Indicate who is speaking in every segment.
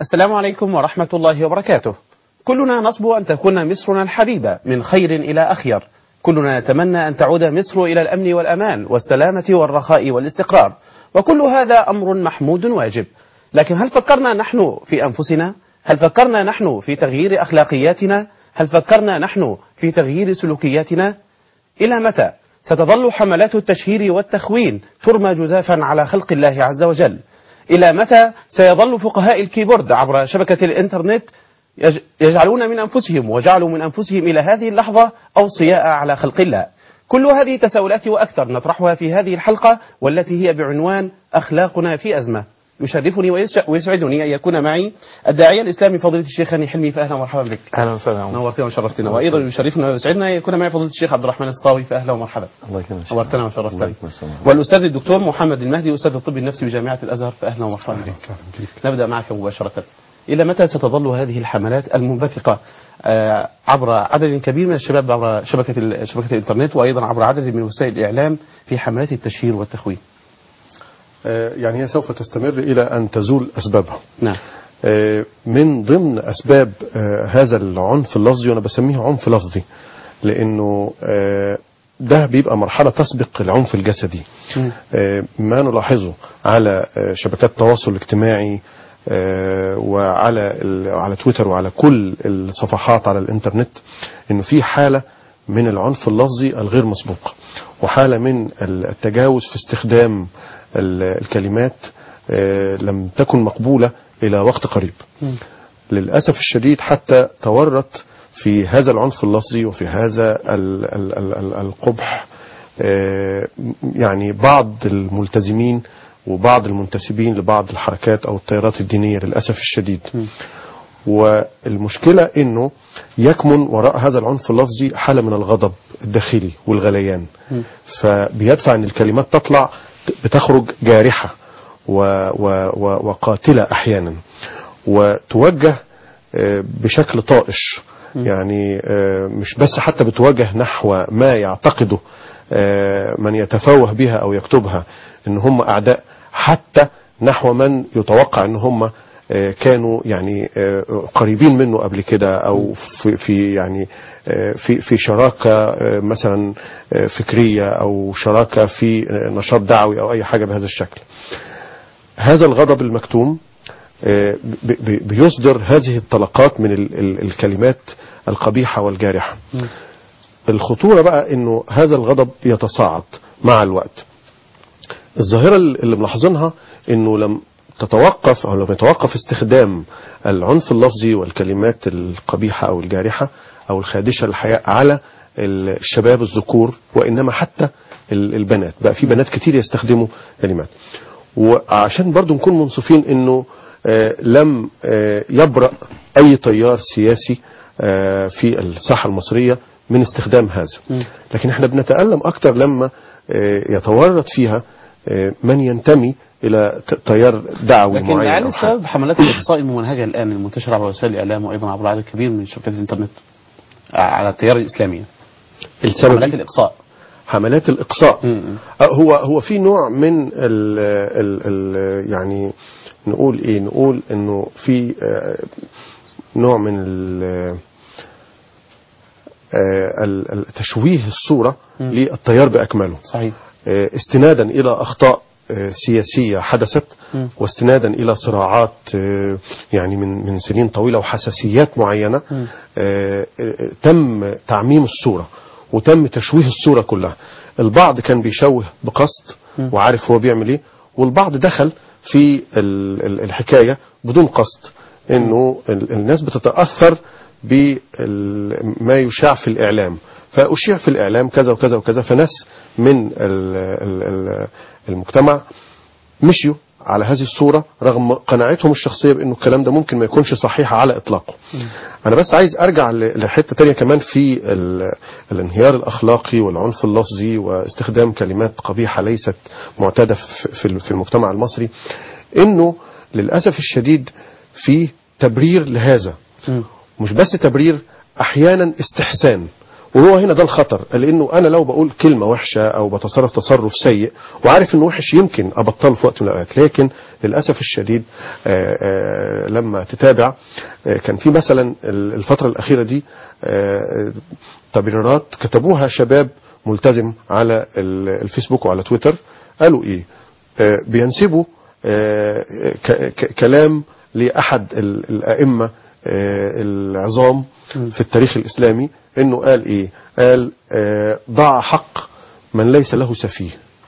Speaker 1: السلام عليكم ورحمة الله وبركاته كلنا نصبو أن تكون مصرنا الحبيبة من خير إلى أخير كلنا نتمنى أن تعود مصر إلى الأمن والأمان والسلامة والرخاء والاستقرار وكل هذا أمر محمود واجب لكن هل فكرنا نحن في أنفسنا؟ هل فكرنا نحن في تغيير أخلاقياتنا؟ هل فكرنا نحن في تغيير سلوكياتنا؟ إلى متى ستظل حملات التشهير والتخوين ترمى جزافا على خلق الله عز وجل؟ إلى متى سيظل فقهاء الكيبورد عبر شبكة الإنترنت يج- يجعلون من أنفسهم وجعلوا من أنفسهم إلى هذه اللحظة أوصياء على خلق الله كل هذه تساؤلات وأكثر نطرحها في هذه الحلقة والتي هي بعنوان أخلاقنا في أزمة يشرفني ويسع- ويسعدني أن يكون معي الداعية الإسلامي فضيلة الشيخ هاني حلمي فأهلا ومرحبا بك
Speaker 2: اهلا وسهلا
Speaker 1: نورتنا وشرفتنا وأيضا يشرفنا ويسعدنا أن يكون معي فضيلة الشيخ عبد الرحمن الصاوي فأهلا ومرحبا
Speaker 2: الله يكرمك
Speaker 1: نورتنا وشرفتنا
Speaker 2: وعليكم السلام.
Speaker 1: والأستاذ الدكتور محمد المهدي أستاذ الطب النفسي بجامعة الأزهر فأهلا ومرحبا بك نبدأ معك مباشرة إلى متى ستظل هذه الحملات المنبثقة آه، عبر عدد كبير من الشباب عبر شبكة ال- شبكة الإنترنت وأيضا عبر عدد من وسائل الإعلام في حملات التشهير والتخوين
Speaker 3: آه، يعني هي سوف تستمر إلى أن تزول أسبابها
Speaker 1: نعم
Speaker 3: آه، من ضمن أسباب آه، هذا العنف اللفظي وأنا بسميه عنف لفظي لأنه آه، ده بيبقى مرحلة تسبق العنف الجسدي آه، ما نلاحظه على آه، شبكات التواصل الاجتماعي آه، وعلى ال- على تويتر وعلى كل الصفحات على الانترنت انه في حاله من العنف اللفظي الغير مسبوق وحاله من التجاوز في استخدام ال- الكلمات آه، لم تكن مقبوله الى وقت قريب للأسف الشديد حتى تورط في هذا العنف اللفظي وفي هذا ال ال ال ال القبح آه، يعني بعض الملتزمين وبعض المنتسبين لبعض الحركات أو التيارات الدينية للأسف الشديد والمشكلة أنه يكمن وراء هذا العنف اللفظي حالة من الغضب الداخلي والغليان فبيدفع أن الكلمات تطلع بتخرج جارحة و و و وقاتلة أحيانا وتوجه آه، بشكل طائش يعني آه، مش بس حتى بتوجه نحو ما يعتقده آه، من يتفوه بها أو يكتبها ان هم أعداء حتى نحو من يتوقع ان هم آه، كانوا يعني آه، قريبين منه قبل كده او في, في يعني آه، في في شراكه آه، مثلا آه، فكريه او شراكه في آه، نشاط دعوي او اي حاجه بهذا الشكل. هذا الغضب المكتوم آه، ب- ب- بيصدر هذه الطلقات من ال- ال- الكلمات القبيحة والجارحة الخطورة بقى انه هذا الغضب يتصاعد مع الوقت الظاهرة اللي ملاحظينها انه لم تتوقف او لم يتوقف استخدام العنف اللفظي والكلمات القبيحة او الجارحة او الخادشة للحياء على الشباب الذكور وانما حتى ال- البنات بقى في بنات كتير يستخدموا كلمات وعشان برضو نكون منصفين انه آه، لم آه، يبرأ اي تيار سياسي آه، في الساحة المصرية من استخدام هذا لكن احنا بنتألم اكتر لما آه، يتورط فيها آه، من ينتمي الى ت- تيار دعوي
Speaker 1: لكن
Speaker 3: معين
Speaker 1: لعل
Speaker 3: أو حاجة.
Speaker 1: السبب حملات الإقصاء الممنهجة الآن المنتشرة عبر وسائل الإعلام وأيضا عبر عدد كبير من شبكات الإنترنت على التيار الإسلامي
Speaker 3: السبب
Speaker 1: حملات الإقصاء
Speaker 3: حملات الإقصاء
Speaker 1: م-م.
Speaker 3: آه، هو هو في نوع من ال ال ال يعني نقول ايه نقول انه في آه، نوع من ال- آه، ال- ال- تشويه الصورة للتيار بأكمله
Speaker 1: صحيح
Speaker 3: آه، استنادا إلى أخطاء آه، سياسية حدثت
Speaker 1: مم.
Speaker 3: واستنادا إلى صراعات آه، يعني من من سنين طويلة وحساسيات معينة
Speaker 1: مم.
Speaker 3: آه، آه، تم تعميم الصورة وتم تشويه الصورة كلها البعض كان بيشوه بقصد
Speaker 1: مم.
Speaker 3: وعارف هو بيعمل ايه والبعض دخل في ال- ال- الحكاية بدون قصد انه ال- الناس بتتأثر بما يشاع في الإعلام فأشيع في الإعلام كذا وكذا وكذا فناس من ال- ال- ال- المجتمع مشيوا على هذه الصورة رغم قناعتهم الشخصية بأنه الكلام ده ممكن ما يكونش صحيح على إطلاقه أنا بس عايز أرجع ل- لحتة تانية كمان في ال- الانهيار الأخلاقي والعنف اللفظي واستخدام كلمات قبيحة ليست معتادة في- في في المجتمع المصري إنه للأسف الشديد في تبرير لهذا
Speaker 1: مم.
Speaker 3: مش بس تبرير احيانا استحسان وهو هنا ده الخطر لانه انا لو بقول كلمه وحشه او بتصرف تصرف سيء وعارف انه وحش يمكن ابطله في وقت من الاوقات لكن للاسف الشديد آه، آه، لما تتابع آه، كان في مثلا ال- الفتره الاخيره دي آه، تبريرات كتبوها شباب ملتزم على ال- الفيسبوك وعلى تويتر قالوا ايه آه، بينسبوا آه، ك- ك- كلام لاحد ال- الائمه آه، العظام في التاريخ الاسلامي انه قال ايه قال آه، ضع حق من ليس له سفيه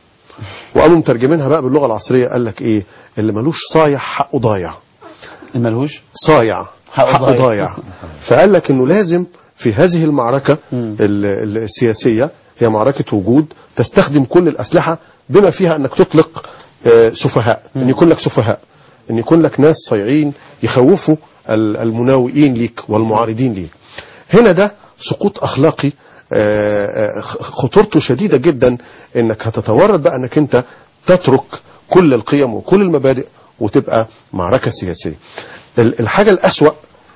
Speaker 3: وقاموا مترجمينها بقى باللغه العصريه قال لك ايه اللي ملوش صايع حقه ضايع
Speaker 1: الملهوش
Speaker 3: صايع
Speaker 1: حقه
Speaker 3: حقه
Speaker 1: ضايع.
Speaker 3: ضايع فقال لك انه لازم في هذه المعركه
Speaker 1: مم.
Speaker 3: ال- ال- السياسيه هي معركه وجود تستخدم كل الاسلحه بما فيها انك تطلق آه، سفهاء ان يكون لك سفهاء ان يكون لك ناس صايعين يخوفوا ال- المناوئين ليك والمعارضين ليك هنا ده سقوط اخلاقي آه، آه، خ- خطورته شديده جدا انك هتتورط بقى انك انت تترك كل القيم وكل المبادئ وتبقى معركه سياسيه ال- الحاجه الاسوا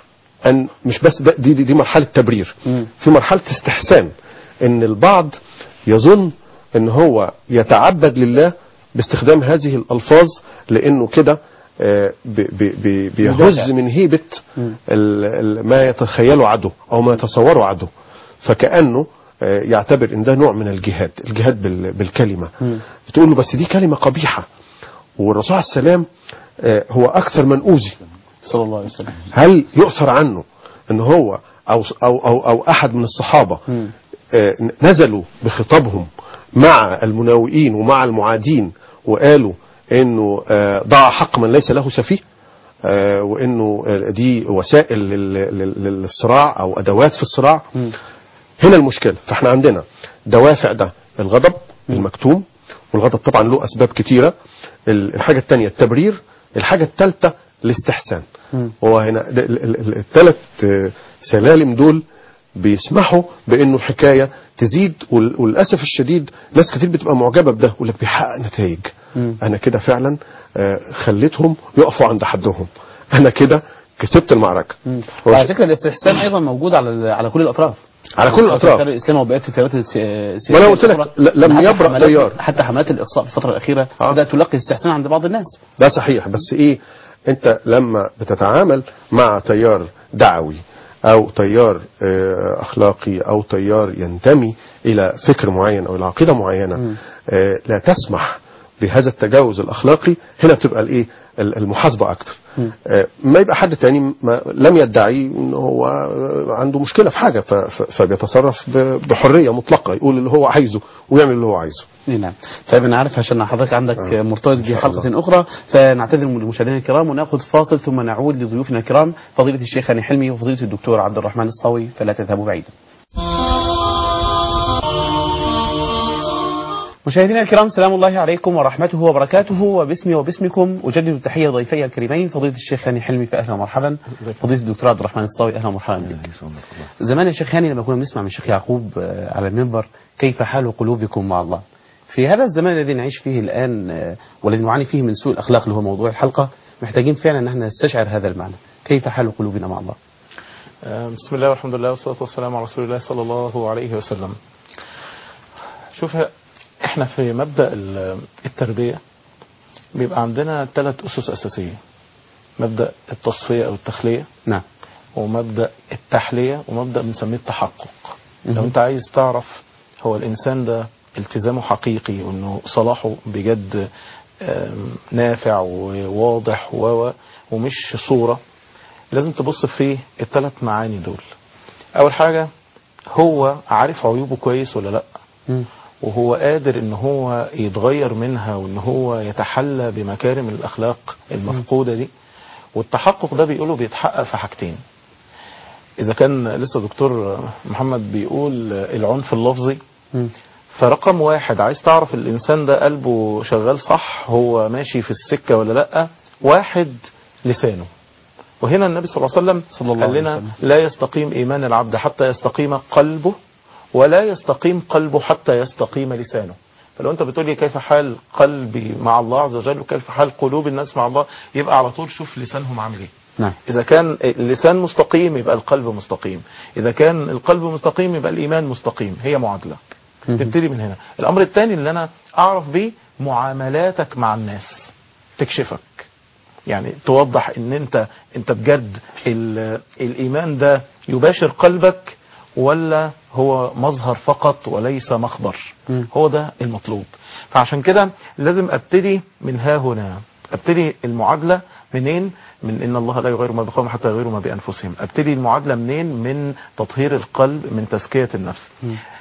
Speaker 3: ان مش بس ده دي, دي, دي مرحله تبرير
Speaker 1: مم.
Speaker 3: في مرحله استحسان ان البعض يظن ان هو يتعبد لله باستخدام هذه الالفاظ لانه كده آه، بي- بي- بي- بيهز
Speaker 1: مدافع.
Speaker 3: من هيبه
Speaker 1: مم.
Speaker 3: ال- ال- ما يتخيله عدو او ما يتصوره عدو فكانه آه، يعتبر ان ده نوع من الجهاد الجهاد بال- بالكلمه
Speaker 1: مم.
Speaker 3: تقول له بس دي كلمه قبيحه والرسول عليه السلام آه، هو اكثر من اوذي
Speaker 1: صلى الله عليه وسلم
Speaker 3: هل يؤثر عنه ان هو او او او, أو احد من الصحابه
Speaker 1: مم.
Speaker 3: آه، نزلوا بخطابهم مع المناوئين ومع المعادين وقالوا انه آه، ضع حق من ليس له سفيه آه، وانه آه، دي وسائل لل- لل- للصراع او ادوات في الصراع
Speaker 1: مم.
Speaker 3: هنا المشكله فاحنا عندنا دوافع ده الغضب المكتوم والغضب طبعا له اسباب كتيره ال- الحاجه الثانيه التبرير الحاجه الثالثه الاستحسان
Speaker 1: مم.
Speaker 3: هو هنا الثلاث سلالم دول بيسمحوا بانه الحكايه تزيد وال- وللاسف الشديد ناس كتير بتبقى معجبه بده يقول لك بيحقق نتائج
Speaker 1: مم.
Speaker 3: انا كده فعلا آه، خليتهم يقفوا عند حدهم انا كده كسبت المعركه
Speaker 1: مم.
Speaker 3: هو
Speaker 1: وعلى
Speaker 3: ش-
Speaker 1: فكره الاستحسان ايضا موجود على على كل الاطراف
Speaker 3: على كل الأطراف.
Speaker 1: التيار الاسلامي وبقيه التيارات السي- السياسيه
Speaker 3: ما أنا قلت لك،
Speaker 1: الأخرى.
Speaker 3: ل- لم
Speaker 1: حتى
Speaker 3: يبرأ
Speaker 1: حملات-
Speaker 3: تيار.
Speaker 1: حتى حملات الاقصاء في الفتره الاخيره
Speaker 3: آه.
Speaker 1: بدات تلقي استحسان عند بعض الناس
Speaker 3: ده صحيح بس ايه انت لما بتتعامل مع تيار دعوي او تيار آه، اخلاقي او تيار ينتمي الى فكر معين او الى عقيده معينه آه، لا تسمح بهذا التجاوز الاخلاقي هنا بتبقى الايه ال- المحاسبه اكتر آه، ما يبقى حد تاني ما لم يدعي ان هو آه، عنده مشكله في حاجه ف- ف- فبيتصرف ب- بحريه مطلقه يقول اللي هو عايزه ويعمل اللي هو عايزه
Speaker 1: إيه نعم طيب انا عارف عشان حضرتك عندك
Speaker 3: آه.
Speaker 1: مرتبط بحلقه اخرى فنعتذر من المشاهدين الكرام وناخذ فاصل ثم نعود لضيوفنا الكرام فضيله الشيخ هاني حلمي وفضيله الدكتور عبد الرحمن الصاوي فلا تذهبوا بعيدا مشاهدينا الكرام سلام الله عليكم ورحمته وبركاته وباسمي وباسمكم اجدد تحيه ضيفي الكريمين فضيله الشيخ هاني حلمي فاهلا ومرحبا فضيله الدكتور عبد الرحمن الصاوي اهلا ومرحبا بك زمان يا شيخ هاني لما كنا بنسمع من الشيخ يعقوب آه، على المنبر كيف حال قلوبكم مع الله في هذا الزمان الذي نعيش فيه الآن آه، والذي نعاني فيه من سوء الأخلاق اللي هو موضوع الحلقة محتاجين فعلا أن احنا نستشعر هذا المعنى كيف حال قلوبنا مع الله
Speaker 2: آه، بسم الله والحمد لله والصلاة والسلام على رسول الله صلى الله عليه وسلم شوف احنا في مبدأ ال- التربية بيبقى عندنا ثلاث أسس أساسية مبدأ التصفية أو التخلية
Speaker 1: نعم
Speaker 2: ومبدأ التحلية ومبدأ بنسميه التحقق لو
Speaker 1: مهم.
Speaker 2: انت عايز تعرف هو الإنسان ده التزامه حقيقي وانه صلاحه بجد آم، نافع وواضح و و- ومش صورة لازم تبص في الثلاث معاني دول أول حاجة هو عارف عيوبه كويس ولا لأ
Speaker 1: مم.
Speaker 2: وهو قادر ان هو يتغير منها وان هو يتحلى بمكارم الاخلاق المفقودة دي والتحقق ده بيقوله بيتحقق في حاجتين اذا كان لسه دكتور محمد بيقول العنف اللفظي
Speaker 1: مم.
Speaker 2: فرقم واحد عايز تعرف الانسان ده قلبه شغال صح هو ماشي في السكة ولا لا واحد لسانه وهنا النبي صلى الله عليه وسلم
Speaker 1: صلى الله
Speaker 2: قال
Speaker 1: عليه
Speaker 2: لنا
Speaker 1: وسلم.
Speaker 2: لا يستقيم ايمان العبد حتى يستقيم قلبه ولا يستقيم قلبه حتى يستقيم لسانه فلو انت بتقول لي كيف حال قلبي مع الله عز وجل وكيف حال قلوب الناس مع الله يبقى على طول شوف لسانهم عامل ايه
Speaker 1: نعم.
Speaker 2: إذا كان اللسان مستقيم يبقى القلب مستقيم إذا كان القلب مستقيم يبقى الإيمان مستقيم هي معادلة
Speaker 1: مهم.
Speaker 2: تبتدي من هنا الأمر الثاني اللي أنا أعرف بيه معاملاتك مع الناس تكشفك يعني توضح ان انت انت بجد ال- الايمان ده يباشر قلبك ولا هو مظهر فقط وليس مخبر
Speaker 1: مم.
Speaker 2: هو ده المطلوب فعشان كده لازم ابتدي من ها هنا ابتدي المعادله منين من ان الله لا يغير ما بقوم حتى يغيروا ما بانفسهم ابتدي المعادله منين من تطهير القلب من تزكيه النفس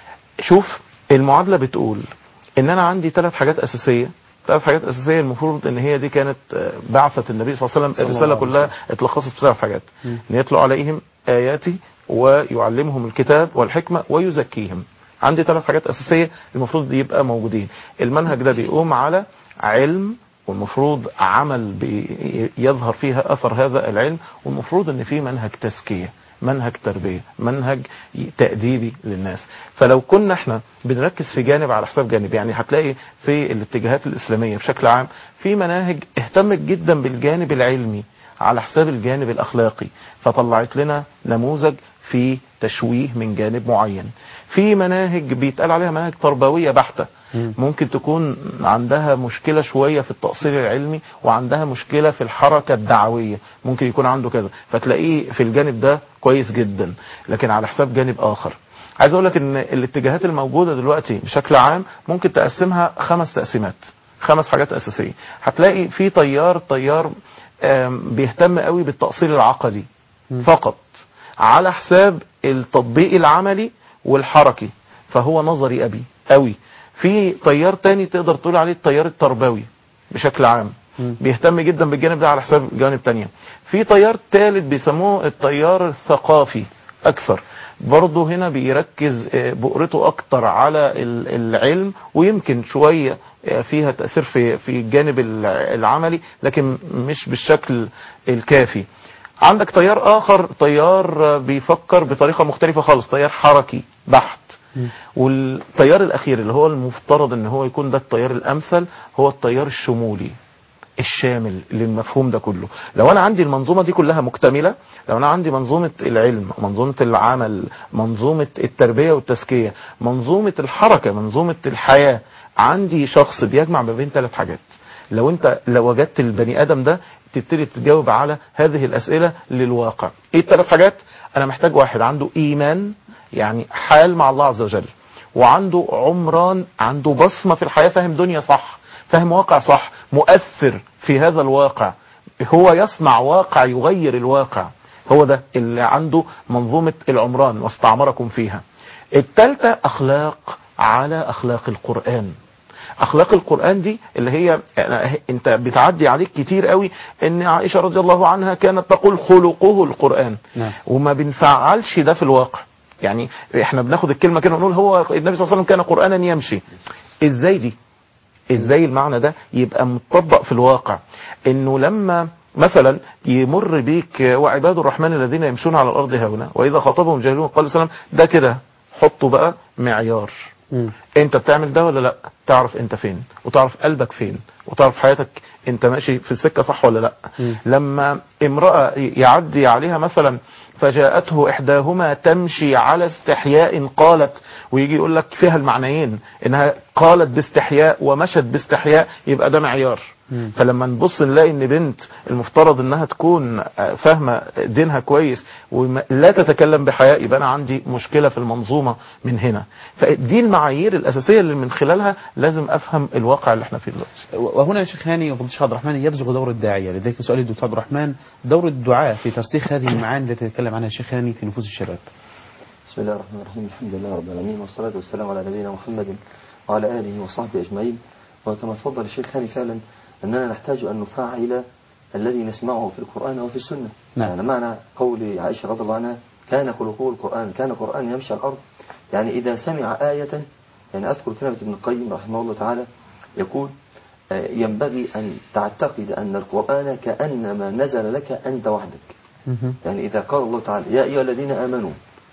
Speaker 2: شوف المعادله بتقول ان انا عندي ثلاث حاجات اساسيه ثلاث حاجات اساسيه المفروض ان هي دي كانت آه، بعثه النبي صلى الله عليه وسلم
Speaker 1: صلى الله
Speaker 2: الرساله
Speaker 1: عليه
Speaker 2: كلها اتلخصت في ثلاث حاجات ان يتلو عليهم اياتي ويعلمهم الكتاب والحكمه ويزكيهم عندي ثلاث حاجات اساسيه المفروض يبقى موجودين المنهج ده بيقوم على علم والمفروض عمل بي- يظهر فيها اثر هذا العلم والمفروض ان في منهج تزكيه منهج تربيه منهج تاديبي للناس فلو كنا احنا بنركز في جانب على حساب جانب يعني هتلاقي في الاتجاهات الاسلاميه بشكل عام في مناهج اهتمت جدا بالجانب العلمي على حساب الجانب الاخلاقي فطلعت لنا نموذج في تشويه من جانب معين في مناهج بيتقال عليها مناهج تربويه بحته ممكن تكون عندها مشكلة شوية في التأصيل العلمي وعندها مشكلة في الحركة الدعوية ممكن يكون عنده كذا فتلاقيه في الجانب ده كويس جدا لكن على حساب جانب آخر عايز اقول لك ان الاتجاهات الموجودة دلوقتي بشكل عام ممكن تقسمها خمس تقسيمات خمس حاجات أساسية هتلاقي في طيار طيار آم، بيهتم قوي بالتأصيل العقدي فقط على حساب التطبيق العملي والحركي فهو نظري أبي قوي في طيار تاني تقدر تقول عليه التيار التربوي بشكل عام بيهتم جدا بالجانب ده على حساب جوانب تانية في تيار ثالث بيسموه التيار الثقافي أكثر برضه هنا بيركز آه، بؤرته أكتر على ال- العلم ويمكن شوية آه، فيها تأثير في في الجانب الع- العملي لكن مش بالشكل الكافي عندك تيار آخر تيار آه، بيفكر بطريقة مختلفة خالص تيار حركي بحت والتيار الأخير اللي هو المفترض ان هو يكون ده التيار الأمثل هو التيار الشمولي الشامل للمفهوم ده كله لو انا عندي المنظومه دي كلها مكتمله لو انا عندي منظومه العلم منظومه العمل منظومه التربيه والتزكيه منظومه الحركه منظومه الحياه عندي شخص بيجمع ما بين ثلاث حاجات لو انت لو وجدت البني ادم ده تبتدي تجاوب على هذه الاسئله للواقع ايه الثلاث حاجات انا محتاج واحد عنده ايمان يعني حال مع الله عز وجل وعنده عمران عنده بصمه في الحياه فاهم دنيا صح فاهم واقع صح مؤثر في هذا الواقع هو يصنع واقع يغير الواقع هو ده اللي عنده منظومة العمران واستعمركم فيها التالتة أخلاق على أخلاق القرآن أخلاق القرآن دي اللي هي أنت بتعدي عليك كتير قوي إن عائشة رضي الله عنها كانت تقول خلقه القرآن
Speaker 1: نعم.
Speaker 2: وما بنفعلش ده في الواقع يعني احنا بناخد الكلمة كده ونقول هو النبي صلى الله عليه وسلم كان قرآنا يمشي ازاي دي ازاي المعنى ده يبقى مطبق في الواقع انه لما مثلا يمر بيك وعباد الرحمن الذين يمشون على الارض هونا واذا خاطبهم جاهلون قالوا سلام ده كده حطوا بقى معيار
Speaker 1: مم.
Speaker 2: انت بتعمل ده ولا لا تعرف انت فين وتعرف قلبك فين وتعرف حياتك انت ماشي في السكة صح ولا لا
Speaker 1: مم.
Speaker 2: لما امرأة يعدي عليها مثلا فجاءته احداهما تمشي على استحياء قالت ويجي يقول لك فيها المعنيين انها قالت باستحياء ومشت باستحياء يبقى ده معيار
Speaker 1: مم.
Speaker 2: فلما نبص نلاقي ان بنت المفترض انها تكون آه، فاهمه دينها كويس ولا تتكلم بحياء يبقى انا عندي مشكله في المنظومه من هنا فدي المعايير الاساسيه اللي من خلالها لازم افهم الواقع اللي احنا فيه دلوقتي
Speaker 1: وهنا يا شيخ هاني وفضل الشيخ عبد الرحمن يبزغ دور الداعية لذلك سؤالي الدكتور عبد الرحمن دور الدعاء في ترسيخ هذه المعاني التي يتكلم عنها الشيخ هاني في نفوس الشباب
Speaker 4: بسم الله الرحمن الرحيم الحمد لله رب العالمين والصلاة والسلام على نبينا محمد وعلى آله وصحبه أجمعين وكما تفضل الشيخ هاني فعلا أننا نحتاج أن نفعل الذي نسمعه في القرآن وفي السنة
Speaker 1: نعم.
Speaker 4: يعني معنى قول عائشة رضي الله عنها كان خلقه القرآن كان قرآن يمشي على الأرض يعني إذا سمع آية يعني أذكر كلمة ابن القيم رحمه الله تعالى يقول آه، ينبغي أن تعتقد أن القرآن كأنما نزل لك أنت وحدك يعني إذا قال الله تعالى يا أيها الذين آمنوا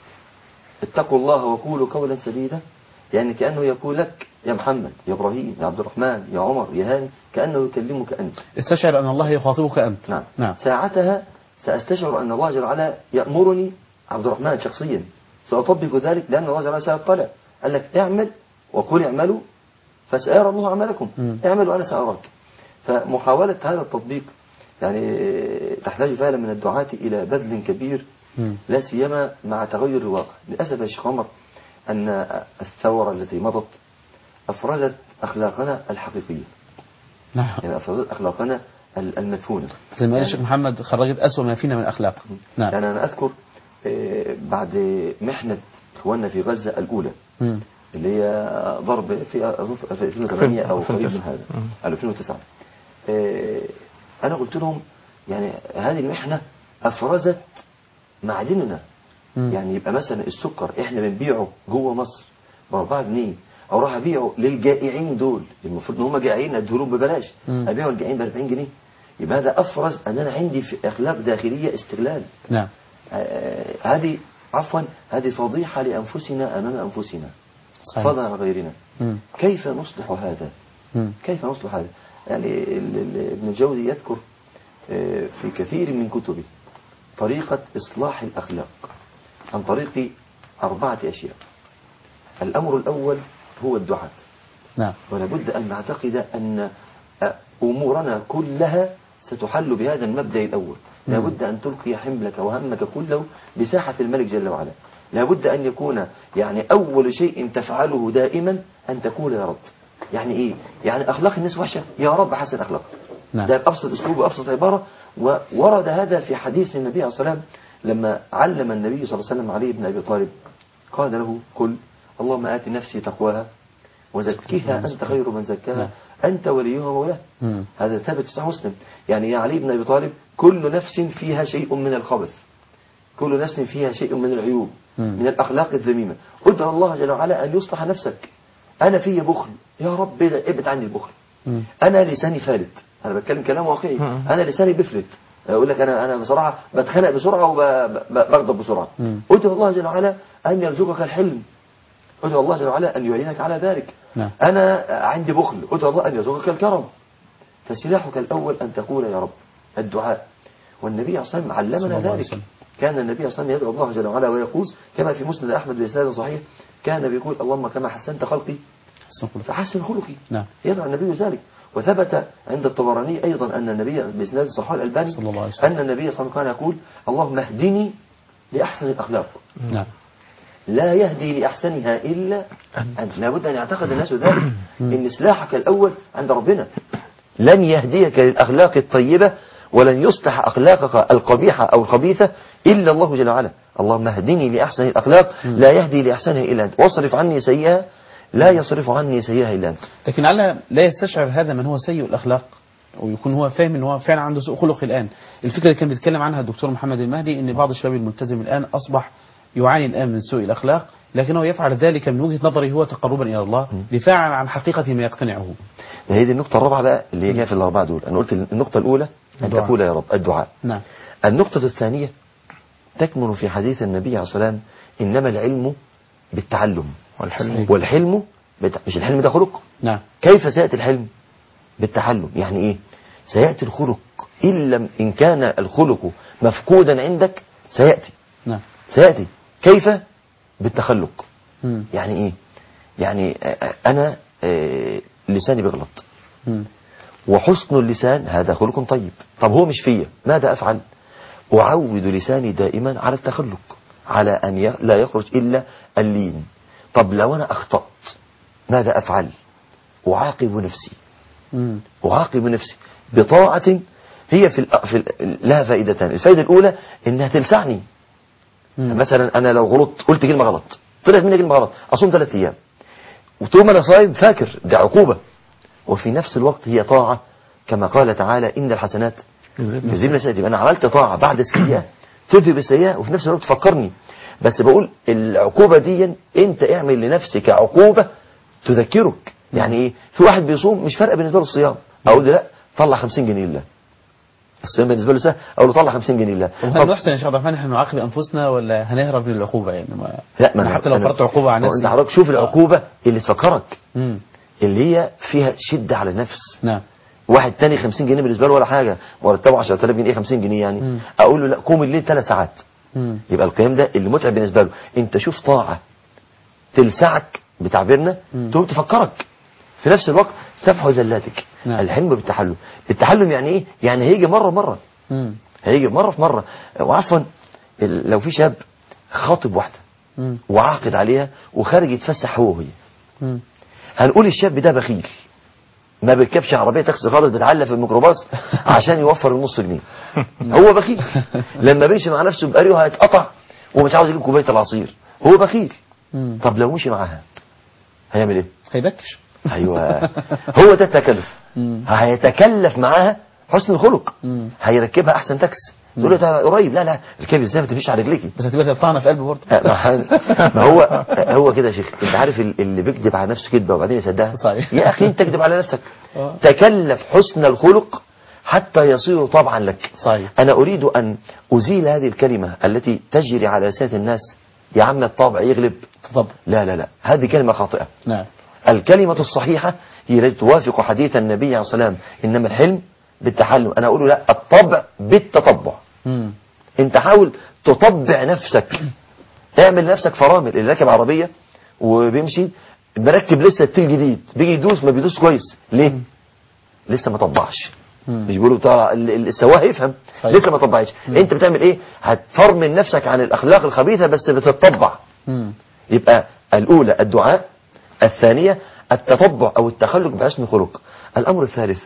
Speaker 4: اتقوا الله وقولوا قولا سديدا يعني كأنه يقول لك يا محمد يا إبراهيم يا عبد الرحمن يا عمر يا هاني كأنه يكلمك أنت
Speaker 1: استشعر أن الله يخاطبك أنت
Speaker 4: نعم.
Speaker 1: نعم
Speaker 4: ساعتها سأستشعر أن الله جل وعلا يأمرني عبد الرحمن شخصيا سأطبق ذلك لأن الله جل وعلا سيطلع قال لك اعمل وقل اعملوا فسيرى الله أعمالكم
Speaker 1: مم.
Speaker 4: اعمل وأنا سأراك فمحاولة هذا التطبيق يعني تحتاج فعلا من الدعاة إلى بذل كبير
Speaker 1: مم.
Speaker 4: لا سيما مع تغير الواقع للأسف يا شيخ عمر أن الثورة التي مضت أفرزت أخلاقنا الحقيقية
Speaker 1: نعم
Speaker 4: يعني أفرزت أخلاقنا ال- المدفونة
Speaker 1: زي ما قال الشيخ محمد خرجت أسوأ ما فينا من أخلاق نعم
Speaker 4: يعني أنا أذكر آه، بعد محنة إخواننا في غزة الأولى
Speaker 1: مم.
Speaker 4: اللي هي ضرب في أظن في 2008 أو قريب من
Speaker 2: 2009.
Speaker 4: هذا
Speaker 2: مم.
Speaker 4: 2009 آه، أنا قلت لهم يعني هذه المحنة أفرزت معدننا
Speaker 1: مم.
Speaker 4: يعني يبقى مثلا السكر احنا بنبيعه جوه مصر ب 4 جنيه او راح ابيعه للجائعين دول المفروض ان هم جائعين اديهم ببلاش
Speaker 1: مم.
Speaker 4: ابيعه للجائعين ب 40 جنيه يبقى هذا افرز ان انا عندي في اخلاق داخليه استغلال
Speaker 1: نعم
Speaker 4: آه، هذه عفوا هذه فضيحه لانفسنا امام انفسنا
Speaker 1: صحيح.
Speaker 4: فضلا عن غيرنا
Speaker 1: مم.
Speaker 4: كيف نصلح هذا
Speaker 1: مم.
Speaker 4: كيف نصلح هذا يعني ال- ال- ابن الجوزي يذكر آه، في كثير من كتبه طريقة إصلاح الأخلاق عن طريق أربعة أشياء الأمر الأول هو الدعاء
Speaker 1: نعم
Speaker 4: ولا بد أن نعتقد أن أمورنا كلها ستحل بهذا المبدأ الأول لا بد أن تلقي حملك وهمك كله بساحة الملك جل وعلا لا بد أن يكون يعني أول شيء تفعله دائما أن تقول يا رب يعني إيه يعني أخلاق الناس وحشة يا رب حسن أخلاق
Speaker 1: نعم.
Speaker 4: ده بأبسط أسلوب وأبسط عبارة وورد هذا في حديث النبي عليه الصلاة والسلام لما علم النبي صلى الله عليه وسلم علي بن أبي طالب قال له قل اللهم آت نفسي تقواها وزكها أنت خير من زكاها
Speaker 1: نعم.
Speaker 4: أنت وليها ومولاها
Speaker 1: مم.
Speaker 4: هذا ثابت في صحيح مسلم يعني يا علي بن أبي طالب كل نفس فيها شيء من الخبث كل نفس فيها شيء من العيوب
Speaker 1: مم.
Speaker 4: من الأخلاق الذميمة ادعو الله جل وعلا أن يصلح نفسك أنا في بخل يا رب ابعد عني البخل
Speaker 1: مم.
Speaker 4: أنا لساني فالت أنا بتكلم كلام واقعي
Speaker 2: مم.
Speaker 4: أنا لساني بفلت أقول لك أنا أنا بصراحة بتخانق بسرعة وبغضب بسرعة
Speaker 1: مم.
Speaker 4: ادعو الله جل وعلا أن يرزقك الحلم ادعو الله جل وعلا أن يعينك على ذلك
Speaker 1: نعم.
Speaker 4: أنا عندي بخل ادعو الله أن يرزقك الكرم فسلاحك الأول أن تقول يا رب الدعاء والنبي صلى الله عليه وسلم
Speaker 1: صلى
Speaker 4: علمنا
Speaker 1: الله عليه
Speaker 4: ذلك
Speaker 1: وسلم.
Speaker 4: كان النبي صلى الله عليه وسلم يدعو الله جل وعلا ويقول كما في مسند أحمد بإسناد صحيح كان بيقول اللهم كما حسنت خلقي
Speaker 1: استغفر الله.
Speaker 4: فحسن خلقي
Speaker 1: نعم.
Speaker 4: يدعو النبي ذلك وثبت عند الطبراني أيضا أن النبي بإسناد صحيح الألباني
Speaker 1: صلى الله عليه وسلم.
Speaker 4: أن النبي صلى الله عليه وسلم كان يقول اللهم اهدني لأحسن الأخلاق
Speaker 1: نعم
Speaker 4: لا يهدي لأحسنها إلا أنت لابد أن يعتقد الناس ذلك إن سلاحك الأول عند ربنا لن يهديك للأخلاق الطيبة ولن يصلح أخلاقك القبيحة أو الخبيثة إلا الله جل وعلا اللهم اهدني لأحسن الأخلاق لا يهدي لأحسنها إلا أنت واصرف عني سيئها لا يصرف عني سيئها إلا أنت
Speaker 1: لكن لعل لا يستشعر هذا من هو سيء الأخلاق ويكون هو فاهم ان هو فعلا عنده سوء خلق الآن الفكرة اللي كان بيتكلم عنها الدكتور محمد المهدي ان بعض الشباب الملتزم الآن أصبح يعاني الآن من سوء الأخلاق لكنه يفعل ذلك من وجهة نظره هو تقربا إلى الله دفاعا عن حقيقة ما يقتنعه
Speaker 4: هي دي النقطة الرابعة بقى اللي هي جايه في الأربعة دول أنا قلت النقطة الأولى أن
Speaker 1: الدعاء.
Speaker 4: تقول يا رب الدعاء
Speaker 1: نعم
Speaker 4: النقطة الثانية تكمن في حديث النبي عليه الصلاة والسلام إنما العلم بالتعلم
Speaker 2: والحلم
Speaker 4: والحلم بت... مش الحلم ده خلق
Speaker 1: نعم
Speaker 4: كيف سيأتي الحلم بالتعلم يعني إيه سيأتي الخلق إن لم إن كان الخلق مفقودا عندك سيأتي
Speaker 1: نعم
Speaker 4: سيأتي كيف بالتخلق
Speaker 1: مم.
Speaker 4: يعني إيه يعني آه، أنا آه، لساني بيغلط
Speaker 1: مم.
Speaker 4: وحسن اللسان هذا خلق طيب طب هو مش فيا ماذا أفعل أعود لساني دائما على التخلق على أن ي- لا يخرج إلا اللين طب لو أنا أخطأت ماذا أفعل أعاقب نفسي
Speaker 1: مم.
Speaker 4: أعاقب نفسي بطاعة هي في, ال- في ال- لها فائدتان الفائدة الأولى إنها تلسعني
Speaker 1: مم.
Speaker 4: مثلا أنا لو غلطت قلت كلمة غلط طلعت مني كلمة غلط أصوم ثلاثة أيام وطول ما أنا صايم فاكر دي عقوبة وفي نفس الوقت هي طاعة كما قال تعالى إن الحسنات يذهبن السيئات يبقى أنا عملت طاعة بعد السيئة تذهب السيئة وفي نفس الوقت تفكرني بس بقول العقوبة دي أنت اعمل لنفسك عقوبة تذكرك يعني إيه في واحد بيصوم مش فارقة بالنسبة له الصيام أقول له لا طلع 50 جنيه لله الصيام بالنسبة له سهل أقول له طلع 50 جنيه لله
Speaker 1: طب هل نحسن يا شيخ عبد الرحمن احنا نعاقب انفسنا ولا هنهرب من العقوبه يعني ما
Speaker 4: لا
Speaker 1: أنا
Speaker 4: أنا-
Speaker 1: حتى لو
Speaker 4: أنا-
Speaker 1: فرضت عقوبه على
Speaker 4: ما هو
Speaker 1: نفسي
Speaker 4: انت حضرتك شوف العقوبة اللي تفكرك
Speaker 1: مم.
Speaker 4: اللي هي فيها شدة على النفس
Speaker 1: نعم
Speaker 4: واحد تاني 50 جنيه بالنسبه له ولا حاجه مرتبه 10000 جنيه 50 جنيه يعني
Speaker 2: مم.
Speaker 4: اقول له لا قوم الليل ثلاث ساعات
Speaker 2: مم.
Speaker 4: يبقى القيام ده اللي متعب بالنسبه له انت شوف طاعه تلسعك بتعبيرنا
Speaker 2: مم.
Speaker 4: تقوم تفكرك في نفس الوقت تفحو ذلاتك
Speaker 2: نعم.
Speaker 4: الحلم بالتحلم التحلم يعني ايه يعني هيجي مره مره
Speaker 2: مم.
Speaker 4: هيجي مره في مره وعفوا ال- لو في شاب خاطب واحده
Speaker 2: مم.
Speaker 4: وعاقد عليها وخارج يتفسح هو وهي
Speaker 2: مم.
Speaker 4: هنقول الشاب ده بخيل ما بيركبش عربيه تاكسي خالص بتعلق في الميكروباص عشان يوفر النص جنيه هو بخيل لما بيمشي مع نفسه بقريه هيتقطع ومش عاوز يجيب كوبايه العصير هو بخيل
Speaker 2: مم.
Speaker 4: طب لو مشي معاها هيعمل ايه
Speaker 2: هيبكش
Speaker 4: ايوه هو ده التكلف
Speaker 2: مم.
Speaker 4: هيتكلف معاها حسن الخلق
Speaker 2: مم.
Speaker 4: هيركبها احسن تاكسي تقول له ده قريب لا لا الكلب ازاي ما تمشيش على رجليكي
Speaker 2: بس هتبقى زي طعنه في قلبي برضه
Speaker 4: ما هو هو كده يا شيخ انت عارف ال- اللي بيكذب على نفسه كذبه وبعدين يصدقها
Speaker 2: صحيح.
Speaker 4: يا اخي انت اكذب على نفسك
Speaker 2: آه.
Speaker 4: تكلف حسن الخلق حتى يصير طبعا لك
Speaker 2: صحيح.
Speaker 4: انا اريد ان ازيل هذه الكلمه التي تجري على لسان الناس يا عم الطبع يغلب
Speaker 2: تفضل
Speaker 4: لا لا لا هذه كلمه خاطئه
Speaker 2: نعم
Speaker 4: الكلمة الصحيحة هي التي توافق حديث النبي عليه الصلاة والسلام إنما الحلم بالتحلم أنا أقول لا الطبع بالتطبع
Speaker 2: مم.
Speaker 4: أنت حاول تطبع نفسك اعمل لنفسك فرامل اللي راكب عربية وبيمشي مركب لسه التيل جديد بيجي يدوس ما بيدوس كويس ليه؟ لسه ما طبعش
Speaker 2: مم.
Speaker 4: مش بيقولوا بتاع ال- ال- السواق يفهم
Speaker 2: صحيح.
Speaker 4: لسه ما طبعش انت بتعمل ايه هتفرمل نفسك عن الاخلاق الخبيثه بس بتطبع
Speaker 2: مم.
Speaker 4: يبقى الأولى الدعاء الثانية التطبع أو التخلق بحسن الخلق الأمر الثالث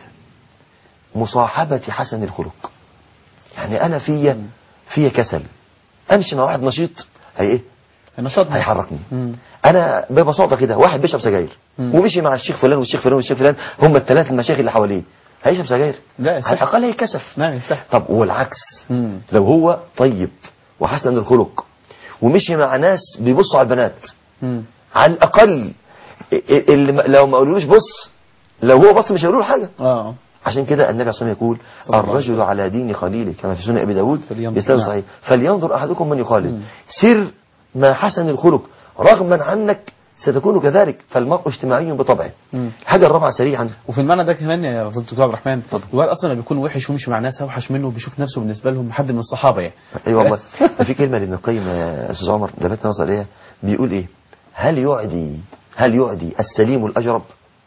Speaker 4: مصاحبة حسن الخلق يعني أنا فيا فيا كسل أمشي مع واحد نشيط هي إيه
Speaker 2: النشاط ده.
Speaker 4: هيحركني
Speaker 2: مم.
Speaker 4: أنا ببساطة كده واحد بيشرب سجاير
Speaker 2: مم.
Speaker 4: ومشي مع الشيخ فلان والشيخ فلان والشيخ فلان هم الثلاث المشايخ اللي حواليه هيشرب سجاير
Speaker 2: لا، يستحي.
Speaker 4: على الأقل هيكسف
Speaker 2: نعم يستحي
Speaker 4: طب والعكس
Speaker 2: مم.
Speaker 4: لو هو طيب وحسن الخلق ومشي مع ناس بيبصوا على البنات
Speaker 2: مم.
Speaker 4: على الاقل اللي ما- لو ما قالولوش بص لو هو بص مش هيقولوا له حاجه
Speaker 2: اه
Speaker 4: عشان كده النبي عليه الصلاه والسلام يقول
Speaker 2: صلى الله عليه
Speaker 4: الرجل
Speaker 2: وسلم.
Speaker 4: على دين خليله كما في سنن ابي داود
Speaker 2: فلينظر.
Speaker 4: اسلام
Speaker 2: نعم.
Speaker 4: صحيح فلينظر احدكم من يخالل
Speaker 2: مم.
Speaker 4: سر ما حسن الخلق رغما عنك ستكون كذلك فالمرء اجتماعي بطبعه
Speaker 2: مم.
Speaker 4: الحاجه الرابعه سريعا
Speaker 2: وفي المعنى ده كمان يا فضيلة الدكتور عبد الرحمن الواحد اصلا لما بيكون وحش ومشي مع ناس اوحش منه بيشوف نفسه بالنسبه لهم حد من الصحابه يعني
Speaker 4: اي والله ده في كلمه لابن القيم يا استاذ عمر لفت نظر اليها بيقول ايه هل يعدي هل يعدي السليم الاجرب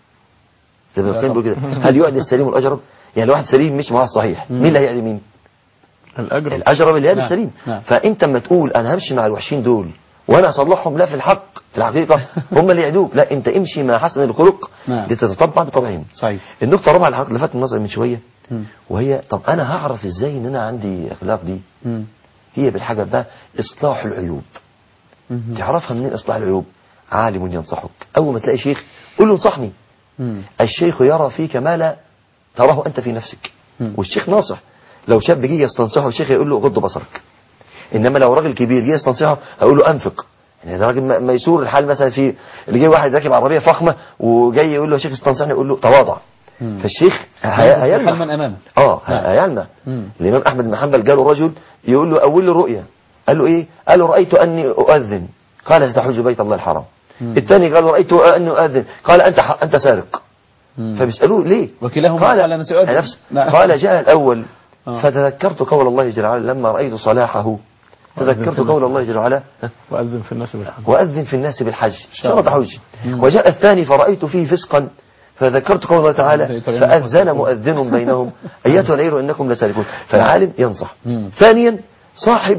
Speaker 4: ابن
Speaker 2: لا
Speaker 4: القيم بيقول
Speaker 2: طبعا.
Speaker 4: كده هل يعدي السليم الاجرب يعني لو واحد سليم مش معاه صحيح مين اللي هيعدي مين
Speaker 2: الاجر
Speaker 4: الاجرب اللي هي
Speaker 2: نعم.
Speaker 4: السليم
Speaker 2: نعم.
Speaker 4: فانت اما تقول انا همشي مع الوحشين دول وانا اصلحهم لا في الحق في الحقيقه هم اللي يعدوك لا انت امشي مع حسن الخلق
Speaker 2: نعم.
Speaker 4: لتتطبع بطبعهم
Speaker 2: صحيح
Speaker 4: النقطه الرابعه اللي حضرتك لفت النظر من شويه
Speaker 2: مم.
Speaker 4: وهي طب انا هعرف ازاي ان انا عندي اخلاق دي
Speaker 2: مم.
Speaker 4: هي بالحاجة بقى إصلاح العيوب
Speaker 2: مم.
Speaker 4: تعرفها منين إصلاح العيوب عالم ينصحك أول ما تلاقي شيخ قول له انصحني
Speaker 2: مم.
Speaker 4: الشيخ يرى فيك ما لا تراه أنت في نفسك
Speaker 2: مم.
Speaker 4: والشيخ ناصح لو شاب جه يستنصحه الشيخ يقول له غض بصرك إنما لو راجل كبير جه يستنصحه هيقول له أنفق يعني ده راجل م- ميسور الحال مثلا في اللي جاي واحد راكب عربية فخمة وجاي يقول له يا شيخ استنصحني يقول له تواضع
Speaker 2: مم.
Speaker 4: فالشيخ هي-
Speaker 2: حال
Speaker 4: هيلمح
Speaker 2: من امامه
Speaker 4: اه
Speaker 2: نعم.
Speaker 4: هيلمح
Speaker 2: مم.
Speaker 4: الإمام أحمد بن حنبل جاله رجل يقول له أول له رؤيا قال له إيه قال له رأيت أني أؤذن قال ستحج بيت الله الحرام
Speaker 2: مم.
Speaker 4: الثاني قال له رأيت أني أؤذن قال أنت ح- أنت سارق
Speaker 2: مم.
Speaker 4: فبيسألوه ليه
Speaker 2: وكلاهما
Speaker 4: قال
Speaker 2: قال أنا سأؤذن.
Speaker 4: نفس
Speaker 2: نعم.
Speaker 4: قال جاء الأول
Speaker 2: آه.
Speaker 4: فتذكرت قول الله جل وعلا لما رأيت صلاحه تذكرت قول الله جل وعلا
Speaker 2: واذن في الناس بالحج
Speaker 4: وأذن في الناس بالحج إن شاء
Speaker 2: الله.
Speaker 4: الله تحج
Speaker 2: مم.
Speaker 4: وجاء الثاني فرأيت فيه فسقا فذكرت قول الله تعالى فأذن مؤذن بينهم أيتها العير إنكم لسالكون فالعالم ينصح
Speaker 2: مم.
Speaker 4: ثانيا صاحب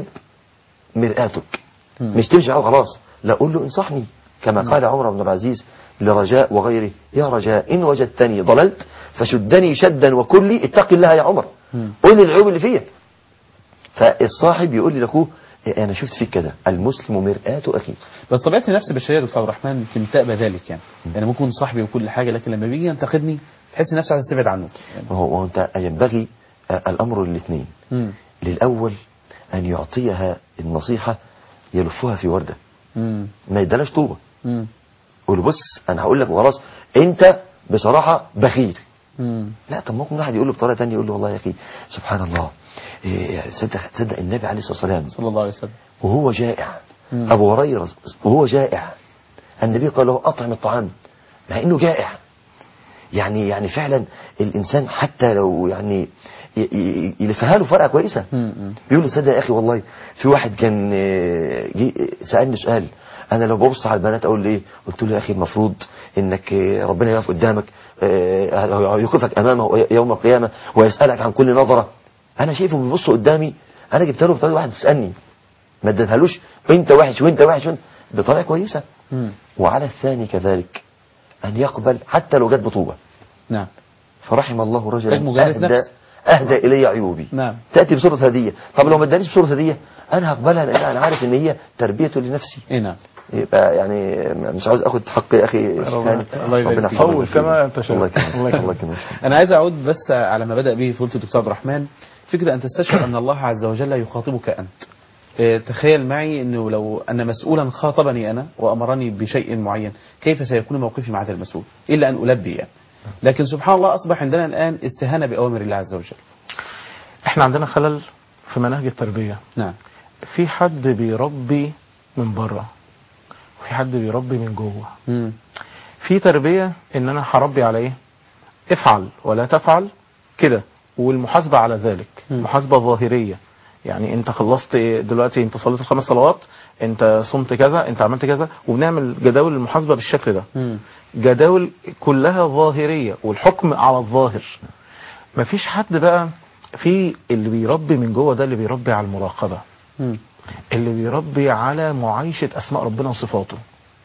Speaker 4: مرآتك
Speaker 2: مم.
Speaker 4: مش تمشي معاه خلاص لا قول له انصحني كما قال عمر بن العزيز لرجاء وغيره يا رجاء إن وجدتني ضللت فشدني شدا وكلي اتق الله يا عمر
Speaker 2: مم.
Speaker 4: قول لي العيوب اللي فيا فالصاحب يقول لي لاخوه إيه انا شفت فيك كده المسلم مرآة اخيه
Speaker 2: بس طبيعه النفس البشريه يا دكتور عبد الرحمن يمكن تأبى ذلك يعني يعني ممكن صاحبي وكل حاجه لكن لما بيجي ينتقدني تحس نفسك عايز تبعد عنه يعني.
Speaker 4: وهو وهو انت ينبغي آه، الامر الاثنين
Speaker 2: مم.
Speaker 4: للاول ان يعطيها النصيحه يلفها في ورده
Speaker 2: مم.
Speaker 4: ما يدلاش طوبه
Speaker 2: مم.
Speaker 4: قول له بص انا هقول لك وخلاص انت بصراحه بخيل
Speaker 2: مم.
Speaker 4: لا طب ممكن واحد يقول له بطريقه ثانيه يقول له والله يا اخي سبحان الله إيه، صدق صدق النبي عليه الصلاه والسلام
Speaker 2: صلى الله عليه وسلم
Speaker 4: وهو جائع
Speaker 2: مم.
Speaker 4: ابو هريره وهو جائع النبي قال له اطعم الطعام مع انه جائع يعني يعني فعلا الانسان حتى لو يعني ي- ي- يلفها له فرقه كويسه بيقول لي صدق يا اخي والله في واحد كان آه، جه سالني سؤال انا لو ببص على البنات اقول له ايه قلت له يا اخي المفروض انك آه، ربنا يقف قدامك آه، يوقفك امامه يوم القيامه ويسالك عن كل نظره انا شايفه بيبص قدامي انا جبت له بطريقه واحد بتسالني ما اديتهالوش انت وحش وانت وحش وانت بطريقه كويسه وعلى الثاني كذلك ان يقبل حتى لو جت بطوبه
Speaker 1: نعم
Speaker 4: فرحم الله رجلا
Speaker 1: محتاج مجاهدة
Speaker 4: اهدى
Speaker 1: نفس.
Speaker 4: اهدى الي عيوبي
Speaker 1: نعم
Speaker 4: تاتي بصوره هديه طب لو ما ادانيش بصوره هديه انا هقبلها لان انا عارف ان هي تربيه لنفسي
Speaker 1: اي نعم
Speaker 4: يبقى يعني مش عاوز اخد حق يا اخي شيخاني
Speaker 1: الله يبارك
Speaker 4: ربنا
Speaker 1: فيك.
Speaker 4: يحفظك
Speaker 2: طول
Speaker 4: ويحفظك.
Speaker 2: كما أنت شاء.
Speaker 4: الله يكرمك
Speaker 2: الله يكرمك.
Speaker 4: الله يكرمك
Speaker 1: أنا عايز أعود بس على ما بدأ به فضيلة الدكتور عبد الرحمن فكرة أن تستشعر أن الله عز وجل يخاطبك أنت إيه، تخيل معي أنه لو أن مسؤولا خاطبني أنا وأمرني بشيء معين كيف سيكون موقفي مع هذا المسؤول إلا أن ألبي يعني لكن سبحان الله أصبح عندنا الآن استهانة بأوامر الله عز وجل
Speaker 2: احنا عندنا خلل في مناهج التربية
Speaker 1: نعم
Speaker 2: في حد بيربي من بره وفي حد بيربي من جوه
Speaker 1: مم.
Speaker 2: في تربية ان انا هربي على ايه افعل ولا تفعل كده والمحاسبة على ذلك
Speaker 1: مم.
Speaker 2: محاسبة ظاهرية يعني انت خلصت إيه دلوقتي انت صليت الخمس صلوات انت صمت كذا انت عملت كذا وبنعمل جداول المحاسبة بالشكل ده
Speaker 1: مم.
Speaker 2: جداول كلها ظاهرية والحكم على الظاهر مفيش حد بقى في اللي بيربي من جوه ده اللي بيربي على المراقبة
Speaker 1: مم.
Speaker 2: اللي بيربي على معايشة أسماء ربنا وصفاته